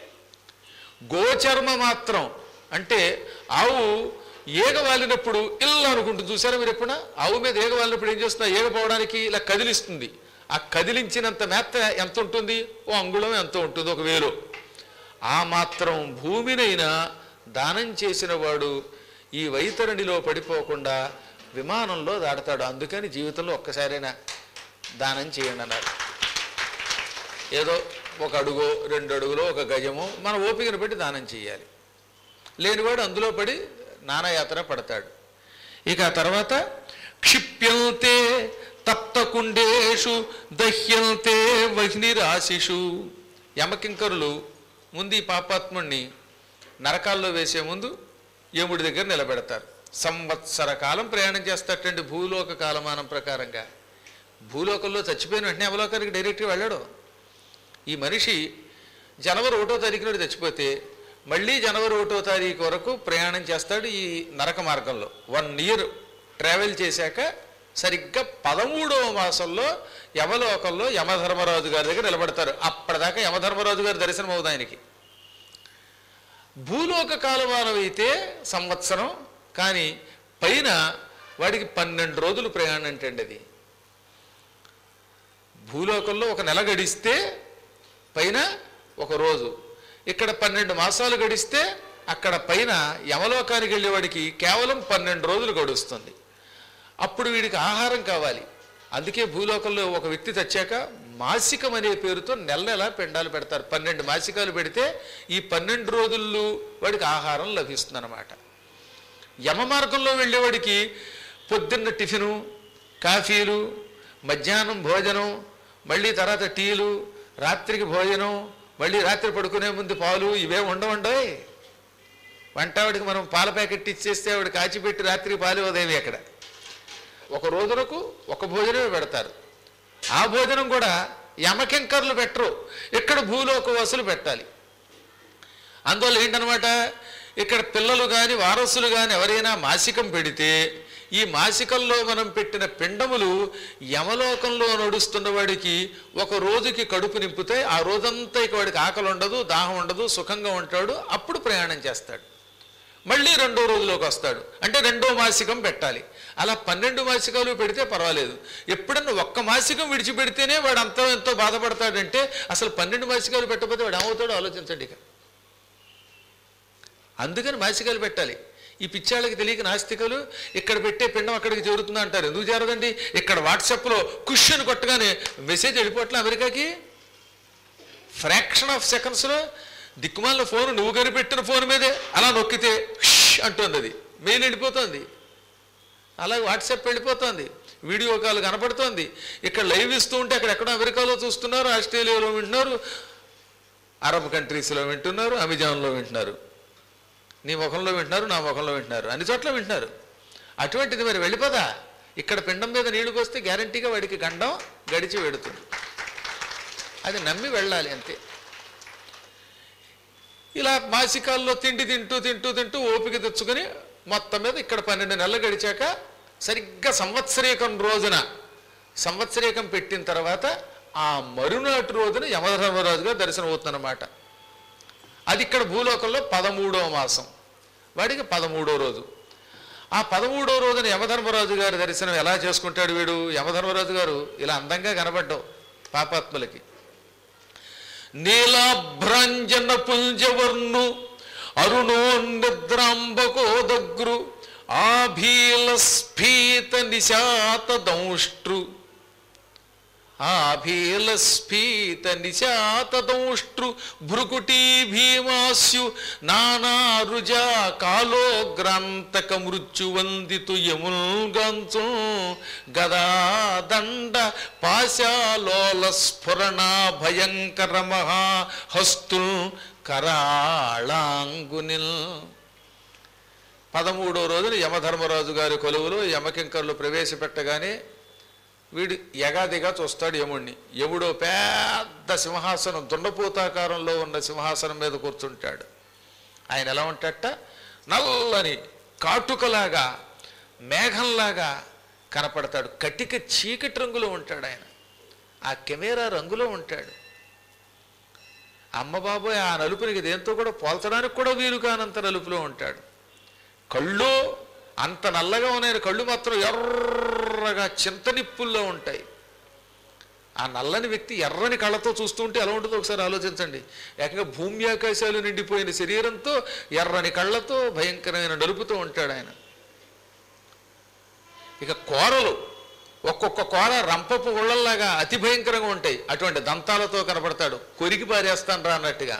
గోచర్మ మాత్రం అంటే ఆవు ఏగ వాలినప్పుడు ఇల్లు అనుకుంటుంది చూసారా మీరు ఎప్పుడైనా ఆవు మీద ఏగ వాలినప్పుడు ఏం చేస్తున్నా ఏగ పోవడానికి ఇలా కదిలిస్తుంది ఆ కదిలించినంత మేత ఎంత ఉంటుంది ఓ అంగుళం ఎంత ఉంటుంది ఒక వేలు ఆ మాత్రం భూమినైనా దానం చేసిన వాడు ఈ వైతరణిలో పడిపోకుండా విమానంలో దాడతాడు అందుకని జీవితంలో ఒక్కసారైనా దానం చేయండి అన్నారు ఏదో ఒక అడుగో రెండు అడుగులో ఒక గజమో మన ఓపికను బట్టి దానం చేయాలి లేనివాడు అందులో పడి నానాయాత్ర పడతాడు ఇక ఆ తర్వాత క్షిప్యంతే తప్తకుండేషు దహ్యంతే వహ్నిరాశిషు యమకింకరులు ముందు ఈ పాపాత్ముణ్ణి నరకాల్లో వేసే ముందు యముడి దగ్గర నిలబెడతారు సంవత్సర కాలం ప్రయాణం చేస్తాటండి భూలోక కాలమానం ప్రకారంగా భూలోకంలో చచ్చిపోయిన వెంటనే అవలోకానికి డైరెక్ట్గా వెళ్ళాడు ఈ మనిషి జనవరి ఒకటో తారీఖు నాడు చచ్చిపోతే మళ్ళీ జనవరి ఒకటో తారీఖు వరకు ప్రయాణం చేస్తాడు ఈ నరక మార్గంలో వన్ ఇయర్ ట్రావెల్ చేశాక సరిగ్గా పదమూడవ మాసంలో యమలోకంలో యమధర్మరాజు గారి దగ్గర నిలబడతారు అప్పటిదాకా యమధర్మరాజు గారి దర్శనం అవుతుంది ఆయనకి భూలోక కాలమానం అయితే సంవత్సరం కానీ పైన వాడికి పన్నెండు రోజులు ప్రయాణం అంటండి అది భూలోకంలో ఒక నెల గడిస్తే పైన ఒక రోజు ఇక్కడ పన్నెండు మాసాలు గడిస్తే అక్కడ పైన యమలోకానికి వెళ్ళేవాడికి కేవలం పన్నెండు రోజులు గడుస్తుంది అప్పుడు వీడికి ఆహారం కావాలి అందుకే భూలోకంలో ఒక వ్యక్తి తెచ్చాక మాసికం అనే పేరుతో నెల నెల పెండాలు పెడతారు పన్నెండు మాసికాలు పెడితే ఈ పన్నెండు రోజుల్లో వాడికి ఆహారం లభిస్తుందన్నమాట యమ మార్గంలో వెళ్ళేవాడికి పొద్దున్న టిఫిను కాఫీలు మధ్యాహ్నం భోజనం మళ్ళీ తర్వాత టీలు రాత్రికి భోజనం మళ్ళీ రాత్రి పడుకునే ముందు పాలు ఇవే ఉండవండోయ్ వంట ఆవిడకి మనం పాల ప్యాకెట్ ఇచ్చేస్తే ఆవిడ కాచిపెట్టి రాత్రికి పాలు ఉదయం అక్కడ ఒక రోజులకు ఒక భోజనమే పెడతారు ఆ భోజనం కూడా యమకింకర్లు పెట్టరు ఇక్కడ భూలోక వసులు పెట్టాలి అందువల్ల ఏంటనమాట ఇక్కడ పిల్లలు కానీ వారసులు కానీ ఎవరైనా మాసికం పెడితే ఈ మాసికంలో మనం పెట్టిన పిండములు యమలోకంలో నడుస్తున్న వాడికి ఒక రోజుకి కడుపు నింపితే ఆ రోజంతా ఇక వాడికి ఆకలి ఉండదు దాహం ఉండదు సుఖంగా ఉంటాడు అప్పుడు ప్రయాణం చేస్తాడు మళ్ళీ రెండో రోజులోకి వస్తాడు అంటే రెండో మాసికం పెట్టాలి అలా పన్నెండు మాసికాలు పెడితే పర్వాలేదు ఎప్పుడన్నా ఒక్క మాసికం విడిచిపెడితేనే వాడు అంత ఎంతో బాధపడతాడంటే అసలు పన్నెండు మాసికాలు పెట్టకపోతే వాడు ఏమవుతాడో ఆలోచించండి ఇక అందుకని మాసికాలు పెట్టాలి ఈ పిచ్చాళ్ళకి తెలియక నాస్తికులు ఇక్కడ పెట్టే పిండం అక్కడికి చేరుతుందా అంటారు ఎందుకు చేరదండి ఇక్కడ వాట్సాప్లో క్వశ్చన్ కొట్టగానే మెసేజ్ వెళ్ళిపోవట్లే అమెరికాకి ఫ్రాక్షన్ ఆఫ్ సెకండ్స్లో దిక్కుమాల ఫోన్ నువ్వు కనిపెట్టిన ఫోన్ మీదే అలా నొక్కితే ష్ అంటుంది అది మెయిల్ వెళ్ళిపోతుంది అలాగే వాట్సాప్ వెళ్ళిపోతుంది వీడియో కాల్ కనపడుతోంది ఇక్కడ లైవ్ ఇస్తూ ఉంటే అక్కడ ఎక్కడో అమెరికాలో చూస్తున్నారు ఆస్ట్రేలియాలో వింటున్నారు అరబ్ కంట్రీస్లో వింటున్నారు అమెజాన్లో వింటున్నారు నీ ముఖంలో వింటున్నారు నా ముఖంలో వింటున్నారు అన్ని చోట్ల వింటున్నారు అటువంటిది మరి వెళ్ళిపోదా ఇక్కడ పిండం మీద నీళ్లు పోస్తే గ్యారంటీగా వాడికి గండం గడిచి వెడుతుంది అది నమ్మి వెళ్ళాలి అంతే ఇలా మాసికాల్లో తిండి తింటూ తింటూ తింటూ ఓపిక తెచ్చుకొని మొత్తం మీద ఇక్కడ పన్నెండు నెలలు గడిచాక సరిగ్గా సంవత్సరీకం రోజున సంవత్సరీకం పెట్టిన తర్వాత ఆ మరునాటి రోజున యమధర్మరాజు గారు దర్శనం అవుతుందన్నమాట అది ఇక్కడ భూలోకంలో పదమూడవ మాసం వాడికి పదమూడో రోజు ఆ పదమూడో రోజున యమధర్మరాజు గారి దర్శనం ఎలా చేసుకుంటాడు వీడు యమధర్మరాజు గారు ఇలా అందంగా కనబడ్డావు పాపాత్ములకి నీలాభ్రాంజన పుంజవర్ణు అరుణోన్నిద్రాంబకోదగ్రు ఆభీల స్ఫీత నిశాత దంష్ట్రు ఆభీల స్ఫీత నిశాత దంష్ట్రు భృకుటీ భీమాస్యు నానారుజా కాలోగ్రాంతక మృత్యువందితు యముల్గంచు గదా దండ పాశాలోల స్ఫురణ భయంకర మహాహస్తుల్ కరాళాంగునిల్ పదమూడో రోజున యమధర్మరాజు గారి కొలువులో యమకింకర్లు ప్రవేశపెట్టగానే వీడు ఎగాదిగా చూస్తాడు యముణ్ణి యముడో పెద్ద సింహాసనం దుండపోతాకారంలో ఉన్న సింహాసనం మీద కూర్చుంటాడు ఆయన ఎలా ఉంటాడట నల్లని కాటుకలాగా మేఘంలాగా కనపడతాడు కటిక చీకటి రంగులో ఉంటాడు ఆయన ఆ కెమెరా రంగులో ఉంటాడు అమ్మ బాబోయ్ ఆ నలుపునికి దేంతో కూడా పోల్చడానికి కూడా వీలు కానంత నలుపులో ఉంటాడు కళ్ళు అంత నల్లగా ఉన్నాయి కళ్ళు మాత్రం ఎర్రగా చింతనిప్పుల్లో ఉంటాయి ఆ నల్లని వ్యక్తి ఎర్రని కళ్ళతో చూస్తూ ఉంటే ఎలా ఉంటుందో ఒకసారి ఆలోచించండి ఏకంగా భూమి ఆకాశాలు నిండిపోయిన శరీరంతో ఎర్రని కళ్ళతో భయంకరమైన నలుపుతో ఉంటాడు ఆయన ఇక కూరలు ఒక్కొక్క కూర రంపపు ఉళ్ళల్లాగా అతి భయంకరంగా ఉంటాయి అటువంటి దంతాలతో కనపడతాడు కొరికి పారేస్తాను రా అన్నట్టుగా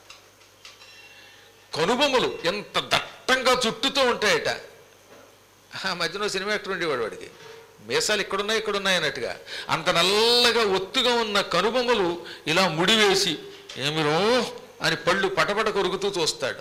కనుబొమ్మలు ఎంత దట్టంగా చుట్టుతూ ఉంటాయట ఆ మధ్యలో సినిమా యాక్టర్ ఉండేవాడు వాడికి మీసాలు ఇక్కడున్నాయి ఇక్కడున్నాయి అన్నట్టుగా అంత నల్లగా ఒత్తుగా ఉన్న కనుబొమ్మలు ఇలా ముడివేసి ఏమిరో అని పళ్ళు పటపట కొరుకుతూ చూస్తాడు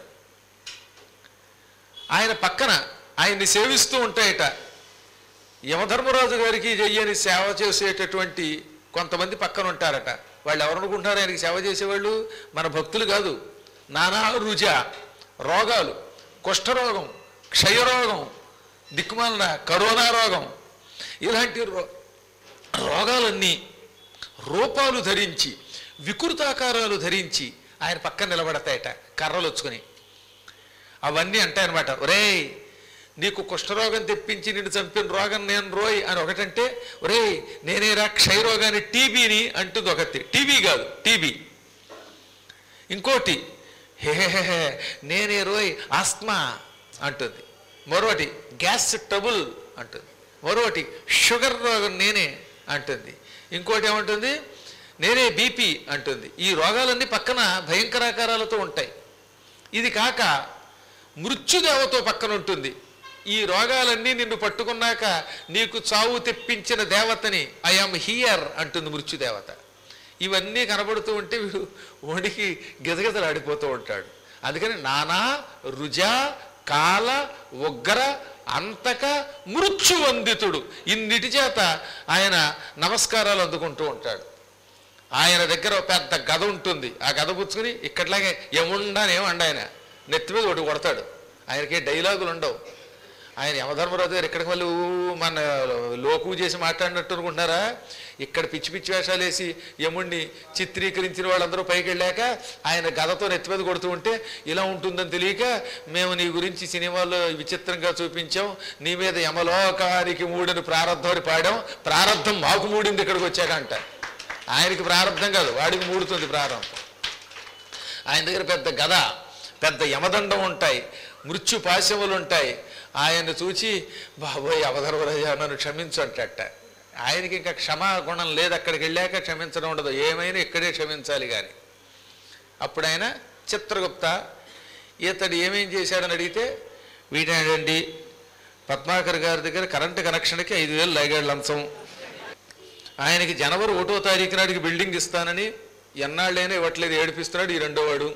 ఆయన పక్కన ఆయన్ని సేవిస్తూ ఉంటాయట యమధర్మరాజు గారికి చెయ్యని సేవ చేసేటటువంటి కొంతమంది పక్కన ఉంటారట వాళ్ళు ఎవరనుకుంటున్నారు ఆయనకి సేవ చేసేవాళ్ళు మన భక్తులు కాదు నానా రుజ రోగాలు కుష్ఠరోగం క్షయరోగం దిక్కుమాలిన కరోనా రోగం ఇలాంటి రో రోగాలన్నీ రూపాలు ధరించి వికృతాకారాలు ధరించి ఆయన పక్కన నిలబడతాయట కర్రలు వచ్చుకొని అవన్నీ అంటాయన్నమాట ఒరేయ్ నీకు కుష్ఠరోగం తెప్పించి నిన్ను చంపిన రోగం నేను రోయ్ అని ఒకటంటే ఒరేయ్ నేనేరా క్షయరోగాన్ని టీబీని అంటుంది ఒకటి టీబీ కాదు టీబీ ఇంకోటి హే నేనే రోయ్ ఆస్మా అంటుంది మరొకటి గ్యాస్ ట్రబుల్ అంటుంది మరొకటి షుగర్ రోగం నేనే అంటుంది ఇంకోటి ఏమంటుంది నేనే బీపీ అంటుంది ఈ రోగాలన్నీ పక్కన భయంకరాకారాలతో ఉంటాయి ఇది కాక మృత్యుదేవతో పక్కన ఉంటుంది ఈ రోగాలన్నీ నిన్ను పట్టుకున్నాక నీకు చావు తెప్పించిన దేవతని ఐఎమ్ హియర్ అంటుంది మృత్యుదేవత ఇవన్నీ కనబడుతూ ఉంటే వీడు ఒడికి గిజగిజలు ఆడిపోతూ ఉంటాడు అందుకని నానా రుజ కాల ఉగ్ర అంతక మృత్యువందితుడు ఇన్నిటి చేత ఆయన నమస్కారాలు అందుకుంటూ ఉంటాడు ఆయన దగ్గర ఒక పెద్ద గద ఉంటుంది ఆ గద పుచ్చుకుని ఇక్కట్లాగే ఏముండానేమండి ఆయన నెత్తి మీద ఒకటి కొడతాడు ఆయనకి డైలాగులు ఉండవు ఆయన యమధర్మరాజు గారు ఇక్కడికి మళ్ళీ ఊ మన లోకు చేసి మాట్లాడినట్టు అనుకుంటున్నారా ఇక్కడ పిచ్చి పిచ్చి వేషాలు వేసి యముణ్ణి చిత్రీకరించిన వాళ్ళందరూ పైకి వెళ్ళాక ఆయన గదతో నెత్తి మీద కొడుతూ ఉంటే ఇలా ఉంటుందని తెలియక మేము నీ గురించి సినిమాలో విచిత్రంగా చూపించాం నీ మీద యమలోకానికి మూడిని ప్రారంభం పాడాం ప్రారంభం మాకు మూడింది ఇక్కడికి వచ్చాక అంట ఆయనకి ప్రారంభం కాదు వాడికి మూడుతుంది ప్రారంభం ఆయన దగ్గర పెద్ద గద పెద్ద యమదండం ఉంటాయి మృత్యు పాశములు ఉంటాయి ఆయన్ని చూచి బాబోయ్ అవధర్వరయ్యా నన్ను క్షమించు అంటట ఆయనకి ఇంకా క్షమాగుణం లేదు అక్కడికి వెళ్ళాక క్షమించడం ఉండదు ఏమైనా ఇక్కడే క్షమించాలి కానీ అప్పుడు ఆయన చిత్రగుప్త ఇతడు ఏమేం చేశాడని అడిగితే వీటండి పద్మాకర్ గారి దగ్గర కరెంటు కనెక్షన్కి ఐదు వేలు లైగాడు లంచం ఆయనకి జనవరి ఒకటో తారీఖు నాటికి బిల్డింగ్ ఇస్తానని ఎన్నాళ్ళైనా ఇవ్వట్లేదు ఏడిపిస్తున్నాడు ఈ రెండో వాడు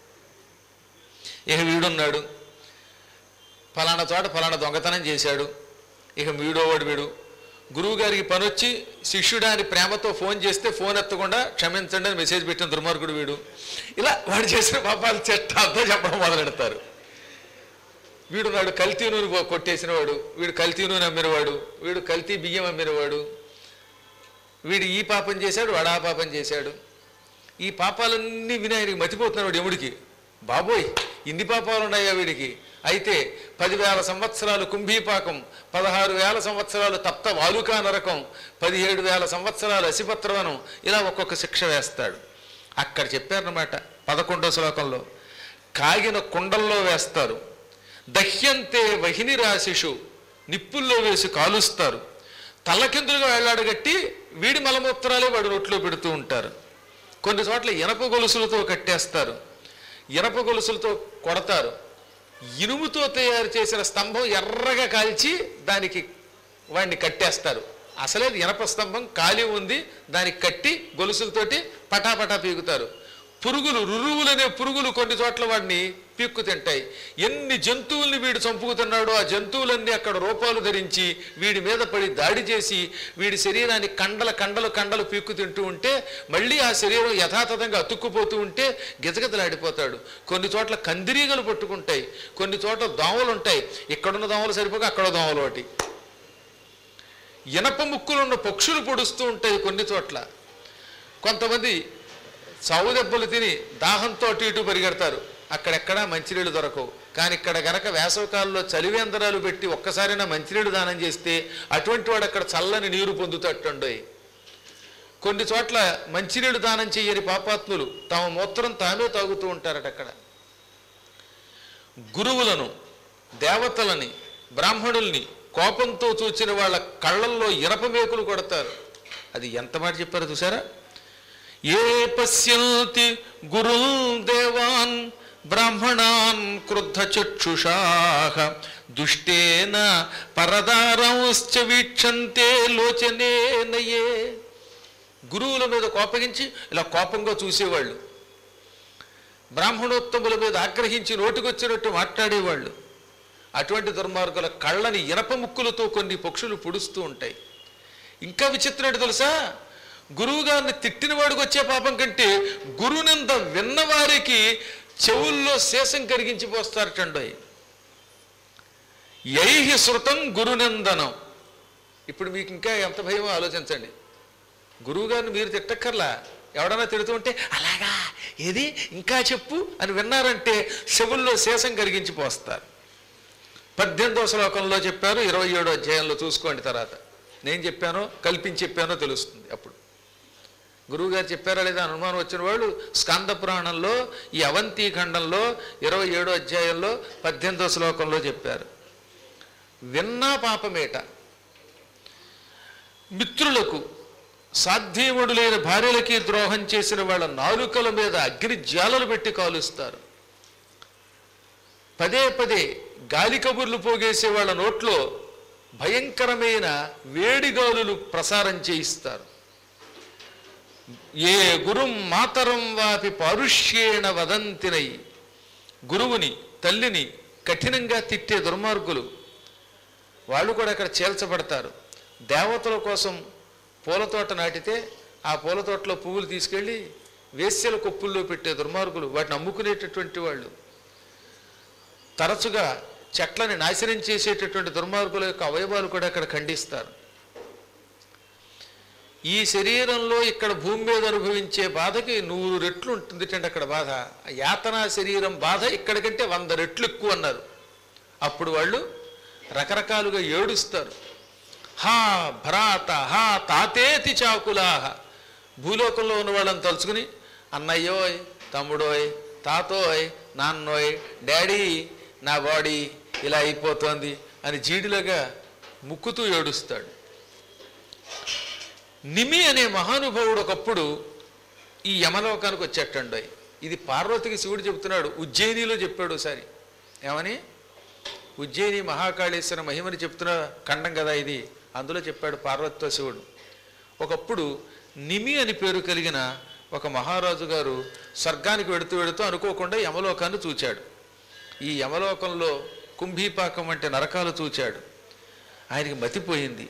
ఇక వీడున్నాడు ఫలానా చోట ఫలానా దొంగతనం చేశాడు ఇక వీడో వాడు వీడు గురువు గారికి పని వచ్చి శిష్యుడాని ప్రేమతో ఫోన్ చేస్తే ఫోన్ ఎత్తకుండా క్షమించండి అని మెసేజ్ పెట్టిన దుర్మార్గుడు వీడు ఇలా వాడు చేసిన పాపాలు చెట్ట అంతా చెప్పడం మొదలెడతారు వీడు నాడు కల్తీ నూనె కొ- కొట్టేసినవాడు వీడు కల్తీ నూనె అమ్మినవాడు వీడు కల్తీ బియ్యం అమ్మినవాడు వీడు ఈ పాపం చేశాడు వాడు ఆ పాపం చేశాడు ఈ పాపాలన్నీ విని ఆయనకి మతిపోతున్నాడు వాడు యముడికి బాబోయ్ ఇన్ని పాపాలు ఉన్నాయా వీడికి అయితే పదివేల సంవత్సరాలు కుంభీపాకం పదహారు వేల సంవత్సరాలు తప్త వాలుకా నరకం పదిహేడు వేల సంవత్సరాలు అసిపత్రవనం ఇలా ఒక్కొక్క శిక్ష వేస్తాడు అక్కడ చెప్పారన్నమాట పదకొండో శ్లోకంలో కాగిన కుండల్లో వేస్తారు దహ్యంతే వహిని రాశిషు నిప్పుల్లో వేసి కాలుస్తారు తలకిందులుగా వేలాడగట్టి వీడి మలమూత్రాలే వాడు నోట్లో పెడుతూ ఉంటారు కొన్ని చోట్ల ఇనప గొలుసులతో కట్టేస్తారు ఇనప గొలుసులతో కొడతారు ఇనుముతో తయారు చేసిన స్తంభం ఎర్రగా కాల్చి దానికి వాడిని కట్టేస్తారు అసలే అది ఇనప స్తంభం ఖాళీ ఉంది దానికి కట్టి గొలుసులతోటి పటాపటా పీకుతారు పురుగులు రురువులనే పురుగులు కొన్ని చోట్ల వాడిని పీక్కు తింటాయి ఎన్ని జంతువుల్ని వీడు చంపుకుతున్నాడో ఆ జంతువులన్నీ అక్కడ రూపాలు ధరించి వీడి మీద పడి దాడి చేసి వీడి శరీరాన్ని కండల కండలు కండలు పీక్కు తింటూ ఉంటే మళ్ళీ ఆ శరీరం యథాతథంగా అతుక్కుపోతూ ఉంటే గిజగిజలాడిపోతాడు కొన్ని చోట్ల కందిరీగలు పట్టుకుంటాయి కొన్ని చోట్ల దోమలు ఉంటాయి ఇక్కడున్న దోమలు సరిపోక అక్కడ దోమలు ఒకటి ఇనప ముక్కులున్న పక్షులు పొడుస్తూ ఉంటాయి కొన్ని చోట్ల కొంతమంది చావు దెబ్బలు తిని దాహంతో అటు ఇటు పరిగెడతారు అక్కడెక్కడా మంచినీళ్ళు దొరకవు కానీ ఇక్కడ గనక వేసవకాలంలో చలివేంద్రాలు పెట్టి ఒక్కసారైనా మంచినీళ్ళు దానం చేస్తే అటువంటి వాడు అక్కడ చల్లని నీరు పొందుతట్టుండోయ్ కొన్ని చోట్ల మంచినీళ్ళు దానం చెయ్యని పాపాత్ములు తమ మూత్రం తామే తాగుతూ ఉంటారట అక్కడ గురువులను దేవతలని బ్రాహ్మణుల్ని కోపంతో చూచిన వాళ్ళ కళ్ళల్లో ఇనప మేకులు కొడతారు అది ఎంత మాట చెప్పారో చూసారా ఏ పశ్యంతి గురు దేవాన్ బ్రాహ్మణాన్ క్రుద్ధ చక్షుషాహ దుష్టేన పరదారంశ్చ వీక్షంతే లోచనేనయే గురువుల మీద కోపగించి ఇలా కోపంగా చూసేవాళ్ళు బ్రాహ్మణోత్తముల మీద ఆగ్రహించి నోటికొచ్చినట్టు మాట్లాడేవాళ్ళు అటువంటి దుర్మార్గుల కళ్ళని ఇనప ముక్కులతో కొన్ని పక్షులు పొడుస్తూ ఉంటాయి ఇంకా విచిత్రం ఏంటో తెలుసా గురువు గారిని తిట్టిన వాడికి వచ్చే పాపం కంటే గురునింద విన్నవారికి చెవుల్లో శేషం కరిగించి పోస్తారటండోయ్ యైహి శృతం గురునిందనం ఇప్పుడు మీకు ఇంకా ఎంత భయమో ఆలోచించండి గురువుగారిని మీరు తిట్టక్కర్లా ఎవడన్నా తిడుతూ ఉంటే అలాగా ఏది ఇంకా చెప్పు అని విన్నారంటే చెవుల్లో శేషం కరిగించి పోస్తారు పద్దెనిమిదవ శ్లోకంలో చెప్పారు ఇరవై ఏడో అధ్యాయంలో చూసుకోండి తర్వాత నేను చెప్పానో కల్పించి చెప్పానో తెలుస్తుంది అప్పుడు గురువుగారు చెప్పారా లేదా అని అనుమానం వచ్చిన వాళ్ళు స్కంద పురాణంలో ఈ అవంతి ఖండంలో ఇరవై ఏడో అధ్యాయంలో పద్దెనిమిదో శ్లోకంలో చెప్పారు విన్నా పాపమేట మిత్రులకు సాధ్యముడు లేని భార్యలకి ద్రోహం చేసిన వాళ్ళ నాలుకల మీద అగ్ని జ్వాలలు పెట్టి కాలుస్తారు పదే పదే గాలి కబుర్లు పోగేసే వాళ్ళ నోట్లో భయంకరమైన వేడిగాలులు ప్రసారం చేయిస్తారు ఏ గురుం మాతరం వాపి పారుష్యేణ వదంతినై గురువుని తల్లిని కఠినంగా తిట్టే దుర్మార్గులు వాళ్ళు కూడా అక్కడ చేల్చబడతారు దేవతల కోసం పూల తోట నాటితే ఆ పూల తోటలో పువ్వులు తీసుకెళ్ళి వేశ్యల కొప్పుల్లో పెట్టే దుర్మార్గులు వాటిని అమ్ముకునేటటువంటి వాళ్ళు తరచుగా చెట్లని నాశనం చేసేటటువంటి దుర్మార్గుల యొక్క అవయవాలు కూడా అక్కడ ఖండిస్తారు ఈ శరీరంలో ఇక్కడ భూమి మీద అనుభవించే బాధకి నూరు రెట్లు ఉంటుంది అంటే అక్కడ బాధ యాతనా శరీరం బాధ ఇక్కడికంటే వంద రెట్లు ఎక్కువ అన్నారు అప్పుడు వాళ్ళు రకరకాలుగా ఏడుస్తారు హా భ్రాత హా తాతేతి చాకులాహ భూలోకంలో ఉన్న వాళ్ళని తలుచుకుని అన్నయ్యోయ్ తమ్ముడోయ్ తాతోయ్ నాన్నోయ్ డాడీ నా బాడీ ఇలా అయిపోతోంది అని జీడిలాగా ముక్కుతూ ఏడుస్తాడు నిమి అనే మహానుభావుడు ఒకప్పుడు ఈ యమలోకానికి వచ్చేటండోయ్ ఇది పార్వతికి శివుడు చెబుతున్నాడు ఉజ్జయినిలో చెప్పాడు ఒకసారి ఏమని ఉజ్జయిని మహాకాళేశ్వర మహిమని చెప్తున్న ఖండం కదా ఇది అందులో చెప్పాడు పార్వతితో శివుడు ఒకప్పుడు నిమి అని పేరు కలిగిన ఒక మహారాజు గారు స్వర్గానికి వెడుతూ వెడుతూ అనుకోకుండా యమలోకాన్ని చూచాడు ఈ యమలోకంలో కుంభీపాకం వంటి నరకాలు చూచాడు ఆయనకి మతిపోయింది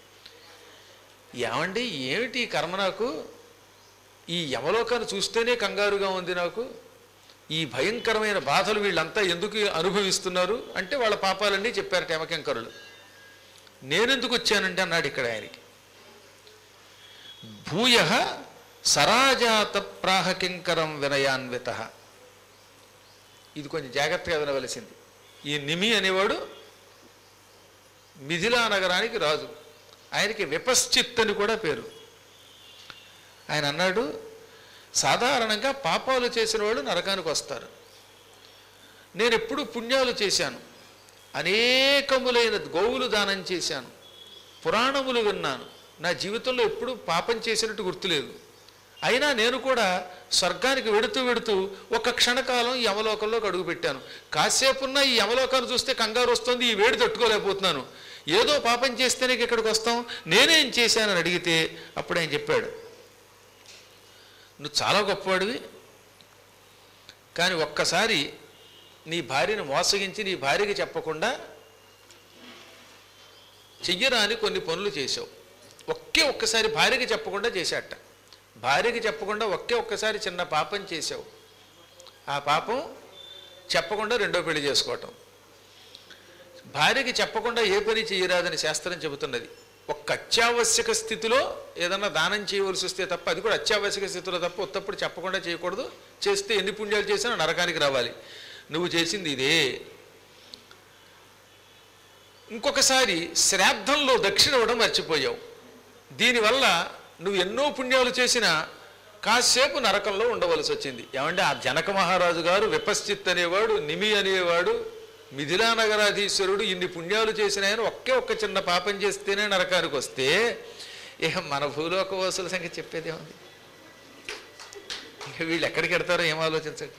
ఏమండి ఏమిటి ఈ కర్మ నాకు ఈ యమలోకాన్ని చూస్తేనే కంగారుగా ఉంది నాకు ఈ భయంకరమైన బాధలు వీళ్ళంతా ఎందుకు అనుభవిస్తున్నారు అంటే వాళ్ళ పాపాలన్నీ చెప్పారట యమకింకరులు నేనెందుకు వచ్చానంటే అన్నాడు ఇక్కడ ఆయనకి భూయ సరాజాత ప్రాహకింకరం వినయాన్విత ఇది కొంచెం జాగ్రత్తగా వినవలసింది ఈ నిమి అనేవాడు మిథిలా నగరానికి రాజు ఆయనకి విపశ్చిత్ అని కూడా పేరు ఆయన అన్నాడు సాధారణంగా పాపాలు చేసిన వాళ్ళు నరకానికి వస్తారు నేను ఎప్పుడు పుణ్యాలు చేశాను అనేకములైన గోవులు దానం చేశాను పురాణములు విన్నాను నా జీవితంలో ఎప్పుడు పాపం చేసినట్టు గుర్తులేదు అయినా నేను కూడా స్వర్గానికి వెడుతూ వెడుతూ ఒక క్షణకాలం ఈ యమలోకంలోకి అడుగుపెట్టాను కాసేపున్న ఈ యమలోకాన్ని చూస్తే కంగారు వస్తుంది ఈ వేడి తట్టుకోలేకపోతున్నాను ఏదో పాపం చేస్తేనే ఇక్కడికి వస్తాం నేనేం చేశానని అడిగితే అప్పుడు ఆయన చెప్పాడు నువ్వు చాలా గొప్పవాడివి కానీ ఒక్కసారి నీ భార్యను మోసగించి నీ భార్యకి చెప్పకుండా చెయ్యరాని కొన్ని పనులు చేసావు ఒకే ఒక్కసారి భార్యకి చెప్పకుండా చేశాట భార్యకి చెప్పకుండా ఒకే ఒక్కసారి చిన్న పాపం చేసావు ఆ పాపం చెప్పకుండా రెండో పెళ్లి చేసుకోవటం భార్యకి చెప్పకుండా ఏ పని చేయరాదని శాస్త్రం చెబుతున్నది ఒక్క అత్యావశ్యక స్థితిలో ఏదన్నా దానం చేయవలసి వస్తే తప్ప అది కూడా అత్యావశ్యక స్థితిలో తప్ప ఉత్తప్పుడు చెప్పకుండా చేయకూడదు చేస్తే ఎన్ని పుణ్యాలు చేసినా నరకానికి రావాలి నువ్వు చేసింది ఇదే ఇంకొకసారి శ్రాద్ధంలో దక్షిణ ఇవ్వడం మర్చిపోయావు దీనివల్ల నువ్వు ఎన్నో పుణ్యాలు చేసినా కాసేపు నరకంలో ఉండవలసి వచ్చింది ఏమంటే ఆ జనక మహారాజు గారు విపశ్చిత్ అనేవాడు నిమి అనేవాడు మిథిలా నగరాధీశ్వరుడు ఇన్ని పుణ్యాలు చేసిన ఆయన ఒకే ఒక్క చిన్న పాపం చేస్తేనే నరకానికి వస్తే ఇక మన భూలోక వాసుల సంగతి చెప్పేదేముంది ఇక వీళ్ళు ఎక్కడికి వెడతారో ఏం ఆలోచించండి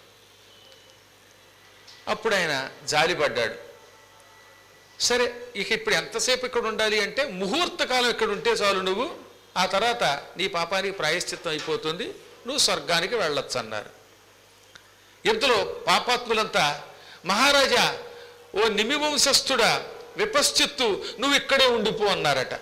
అప్పుడు ఆయన జాలిపడ్డాడు సరే ఇక ఇప్పుడు ఎంతసేపు ఇక్కడ ఉండాలి అంటే ముహూర్త కాలం ఇక్కడ ఉంటే చాలు నువ్వు ఆ తర్వాత నీ పాపానికి ప్రాయశ్చిత్తం అయిపోతుంది నువ్వు స్వర్గానికి వెళ్ళొచ్చు అన్నారు ఇంతలో పాపాత్ములంతా మహారాజా ఓ నిమివంశస్థుడా విపశ్చిత్తు నువ్వు ఇక్కడే ఉండిపో అన్నారట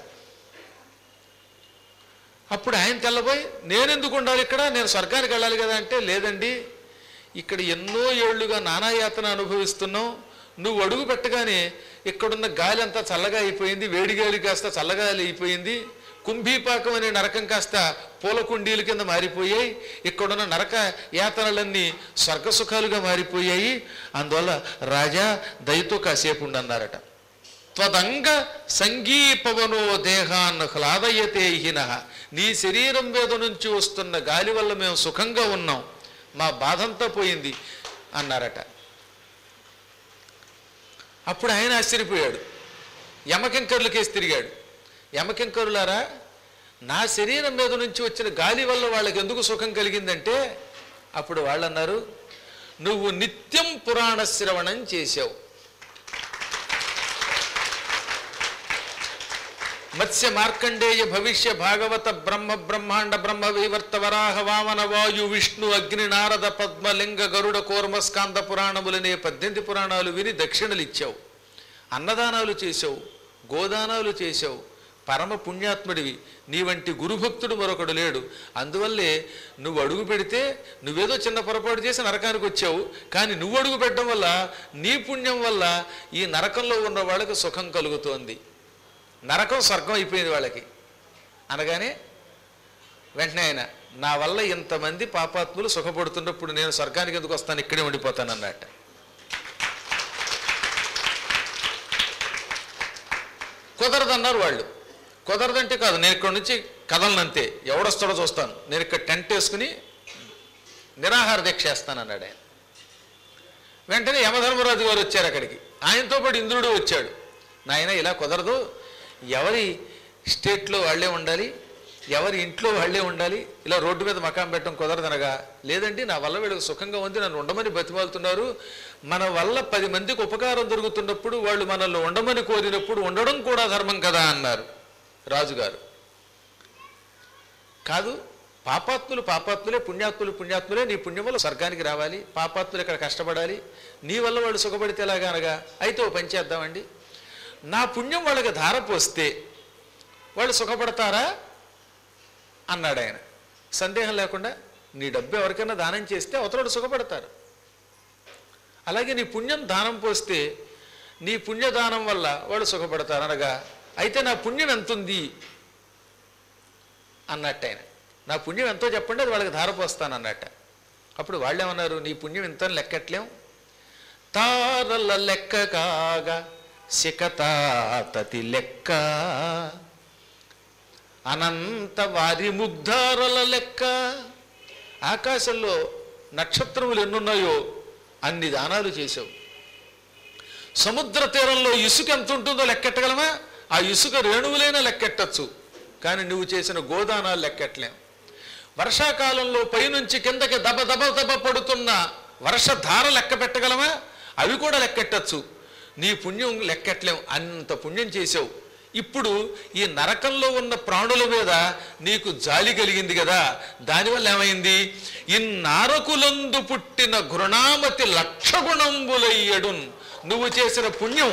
అప్పుడు ఆయన తెల్లబోయి నేనెందుకు ఉండాలి ఇక్కడ నేను స్వర్గానికి వెళ్ళాలి కదా అంటే లేదండి ఇక్కడ ఎన్నో ఏళ్లుగా నానాయాతన అనుభవిస్తున్నాం నువ్వు అడుగు పెట్టగానే ఇక్కడున్న గాలి అంతా చల్లగా అయిపోయింది వేడి గాలి కాస్త చల్లగాలి అయిపోయింది కుంభీపాకం అనే నరకం కాస్త పూల కుండీల కింద మారిపోయాయి ఇక్కడున్న నరక యాతనలన్నీ స్వర్గసుఖాలుగా మారిపోయాయి అందువల్ల రాజా దయతో కాసేపు ఉండన్నారట త్వదంగ సంగీపవనో దేహాన్ హ్లాదయతే హిన నీ శరీరం మీద నుంచి వస్తున్న గాలి వల్ల మేము సుఖంగా ఉన్నాం మా బాధంతా పోయింది అన్నారట అప్పుడు ఆయన ఆశ్చర్యపోయాడు యమకింకరులకేసి తిరిగాడు యమకింకరులారా నా శరీరం మీద నుంచి వచ్చిన గాలి వల్ల వాళ్ళకి ఎందుకు సుఖం కలిగిందంటే అప్పుడు వాళ్ళు అన్నారు నువ్వు నిత్యం పురాణ శ్రవణం చేశావు మత్స్య మార్కండేయ భవిష్య భాగవత బ్రహ్మ బ్రహ్మాండ బ్రహ్మ వైవర్త వరాహ వామన వాయు విష్ణు అగ్ని నారద పద్మ లింగ గరుడ కూర్మ స్కాంద పురాణములనే పద్దెనిమిది పురాణాలు విని దక్షిణలు ఇచ్చావు అన్నదానాలు చేశావు గోదానాలు చేశావు పరమ పుణ్యాత్ముడివి నీ వంటి గురుభక్తుడు మరొకడు లేడు అందువల్లే నువ్వు అడుగు పెడితే నువ్వేదో చిన్న పొరపాటు చేసి నరకానికి వచ్చావు కానీ నువ్వు అడుగు పెట్టడం వల్ల నీ పుణ్యం వల్ల ఈ నరకంలో ఉన్న వాళ్ళకి సుఖం కలుగుతోంది నరకం స్వర్గం అయిపోయింది వాళ్ళకి అనగానే వెంటనే ఆయన నా వల్ల ఇంతమంది పాపాత్ములు సుఖపడుతున్నప్పుడు నేను స్వర్గానికి ఎందుకు వస్తాను ఇక్కడే ఉండిపోతాను అన్నట్ట కుదరదన్నారు వాళ్ళు కుదరదంటే కాదు నేను ఇక్కడ నుంచి కదలనంతే ఎవడొస్తాడో చూస్తాను నేను ఇక్కడ టెంట్ వేసుకుని నిరాహార దీక్ష చేస్తాను అన్నాడు ఆయన వెంటనే యమధర్మరాజు గారు వచ్చారు అక్కడికి ఆయనతో పాటు ఇంద్రుడు వచ్చాడు నాయన ఇలా కుదరదు ఎవరి స్టేట్లో వాళ్ళే ఉండాలి ఎవరి ఇంట్లో వాళ్ళే ఉండాలి ఇలా రోడ్డు మీద మకాం పెట్టడం కుదరదనగా లేదండి నా వల్ల వీళ్ళకి సుఖంగా ఉంది నన్ను ఉండమని బతిమాలుతున్నారు మన వల్ల పది మందికి ఉపకారం దొరుకుతున్నప్పుడు వాళ్ళు మనల్ని ఉండమని కోరినప్పుడు ఉండడం కూడా ధర్మం కదా అన్నారు రాజుగారు కాదు పాపాత్ములు పాపాత్ములే పుణ్యాత్ములు పుణ్యాత్ములే నీ పుణ్యం వల్ల స్వర్గానికి రావాలి పాపాత్ములు ఇక్కడ కష్టపడాలి నీ వల్ల వాళ్ళు సుఖపడితే ఎలాగా అనగా అయితే ఓ పని చేద్దామండి నా పుణ్యం వాళ్ళకి ధార పోస్తే వాళ్ళు సుఖపడతారా అన్నాడు ఆయన సందేహం లేకుండా నీ డబ్బు ఎవరికైనా దానం చేస్తే అవతలడు సుఖపడతారు అలాగే నీ పుణ్యం దానం పోస్తే నీ పుణ్యదానం వల్ల వాళ్ళు సుఖపడతారు అనగా అయితే నా పుణ్యం ఎంత ఉంది అన్నట్టు ఆయన నా పుణ్యం ఎంతో చెప్పండి అది వాళ్ళకి ధారపోస్తాను అన్నట్ట అప్పుడు వాళ్ళేమన్నారు నీ పుణ్యం ఎంత అని లెక్కట్లేం తారల లెక్క కాగా శిఖతాతతి లెక్క అనంత వారి ముగ్ధారల లెక్క ఆకాశంలో నక్షత్రములు ఎన్నున్నాయో అన్ని దానాలు చేసావు సముద్ర తీరంలో ఇసుక ఎంత ఉంటుందో లెక్కెట్టగలమా ఆ ఇసుక రేణువులైనా లెక్కెట్టచ్చు కానీ నువ్వు చేసిన గోదానాలు లెక్కెట్టలేం వర్షాకాలంలో పైనుంచి కిందకి దబ దబ దబ పడుతున్న వర్షధార లెక్క పెట్టగలమా అవి కూడా లెక్కెట్టచ్చు నీ పుణ్యం లెక్కెట్టలేం అంత పుణ్యం చేసావు ఇప్పుడు ఈ నరకంలో ఉన్న ప్రాణుల మీద నీకు జాలి కలిగింది కదా దానివల్ల ఏమైంది ఇన్నారకులందు పుట్టిన ఘృణామతి లక్ష గుణంబులయ్యడున్ నువ్వు చేసిన పుణ్యం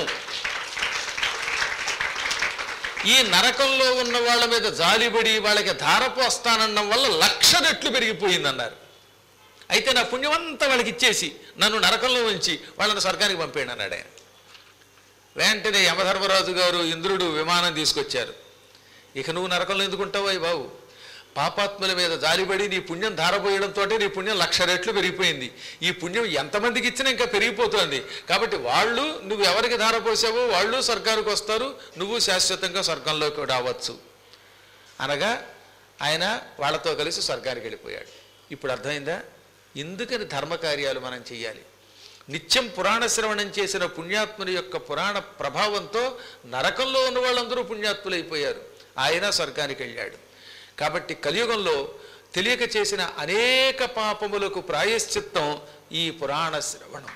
ఈ నరకంలో ఉన్న వాళ్ళ మీద జాలిపడి వాళ్ళకి ధారపోస్తానన్నం వల్ల లక్ష రెట్లు పెరిగిపోయిందన్నారు అయితే నా పుణ్యం అంతా వాళ్ళకి ఇచ్చేసి నన్ను నరకంలో ఉంచి వాళ్ళని స్వర్గానికి పంపేయండి అన్నాడు ఆయన వెంటనే యమధర్మరాజు గారు ఇంద్రుడు విమానం తీసుకొచ్చారు ఇక నువ్వు నరకంలో ఎందుకుంటావు అయ్యి బాబు పాపాత్ముల మీద జాలిపడి నీ పుణ్యం ధారపోయడంతో నీ పుణ్యం లక్ష రెట్లు పెరిగిపోయింది ఈ పుణ్యం ఎంతమందికి ఇచ్చినా ఇంకా పెరిగిపోతుంది కాబట్టి వాళ్ళు నువ్వు ఎవరికి ధారపోసావో వాళ్ళు స్వర్గానికి వస్తారు నువ్వు శాశ్వతంగా స్వర్గంలోకి రావచ్చు అనగా ఆయన వాళ్ళతో కలిసి స్వర్గానికి వెళ్ళిపోయాడు ఇప్పుడు అర్థమైందా ఎందుకని ధర్మకార్యాలు మనం చెయ్యాలి నిత్యం పురాణ శ్రవణం చేసిన పుణ్యాత్ముని యొక్క పురాణ ప్రభావంతో నరకంలో ఉన్న వాళ్ళందరూ పుణ్యాత్ములు అయిపోయారు ఆయన స్వర్గానికి వెళ్ళాడు కాబట్టి కలియుగంలో తెలియక చేసిన అనేక పాపములకు ప్రాయశ్చిత్తం ఈ పురాణ శ్రవణం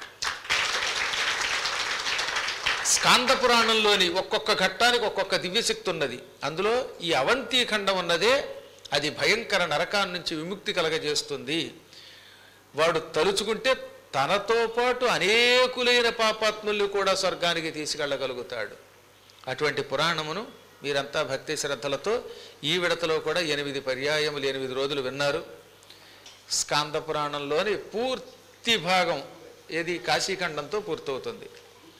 స్కాంద పురాణంలోని ఒక్కొక్క ఘట్టానికి ఒక్కొక్క దివ్యశక్తి ఉన్నది అందులో ఈ అవంతి ఖండం ఉన్నదే అది భయంకర నరకాన్ని నుంచి విముక్తి కలగజేస్తుంది వాడు తలుచుకుంటే తనతో పాటు అనేకులైన పాపాత్ముల్ని కూడా స్వర్గానికి తీసుకెళ్ళగలుగుతాడు అటువంటి పురాణమును మీరంతా భక్తి శ్రద్ధలతో ఈ విడతలో కూడా ఎనిమిది పర్యాయములు ఎనిమిది రోజులు విన్నారు స్కాంద పురాణంలోని పూర్తి భాగం ఏది కాశీఖండంతో పూర్తవుతుంది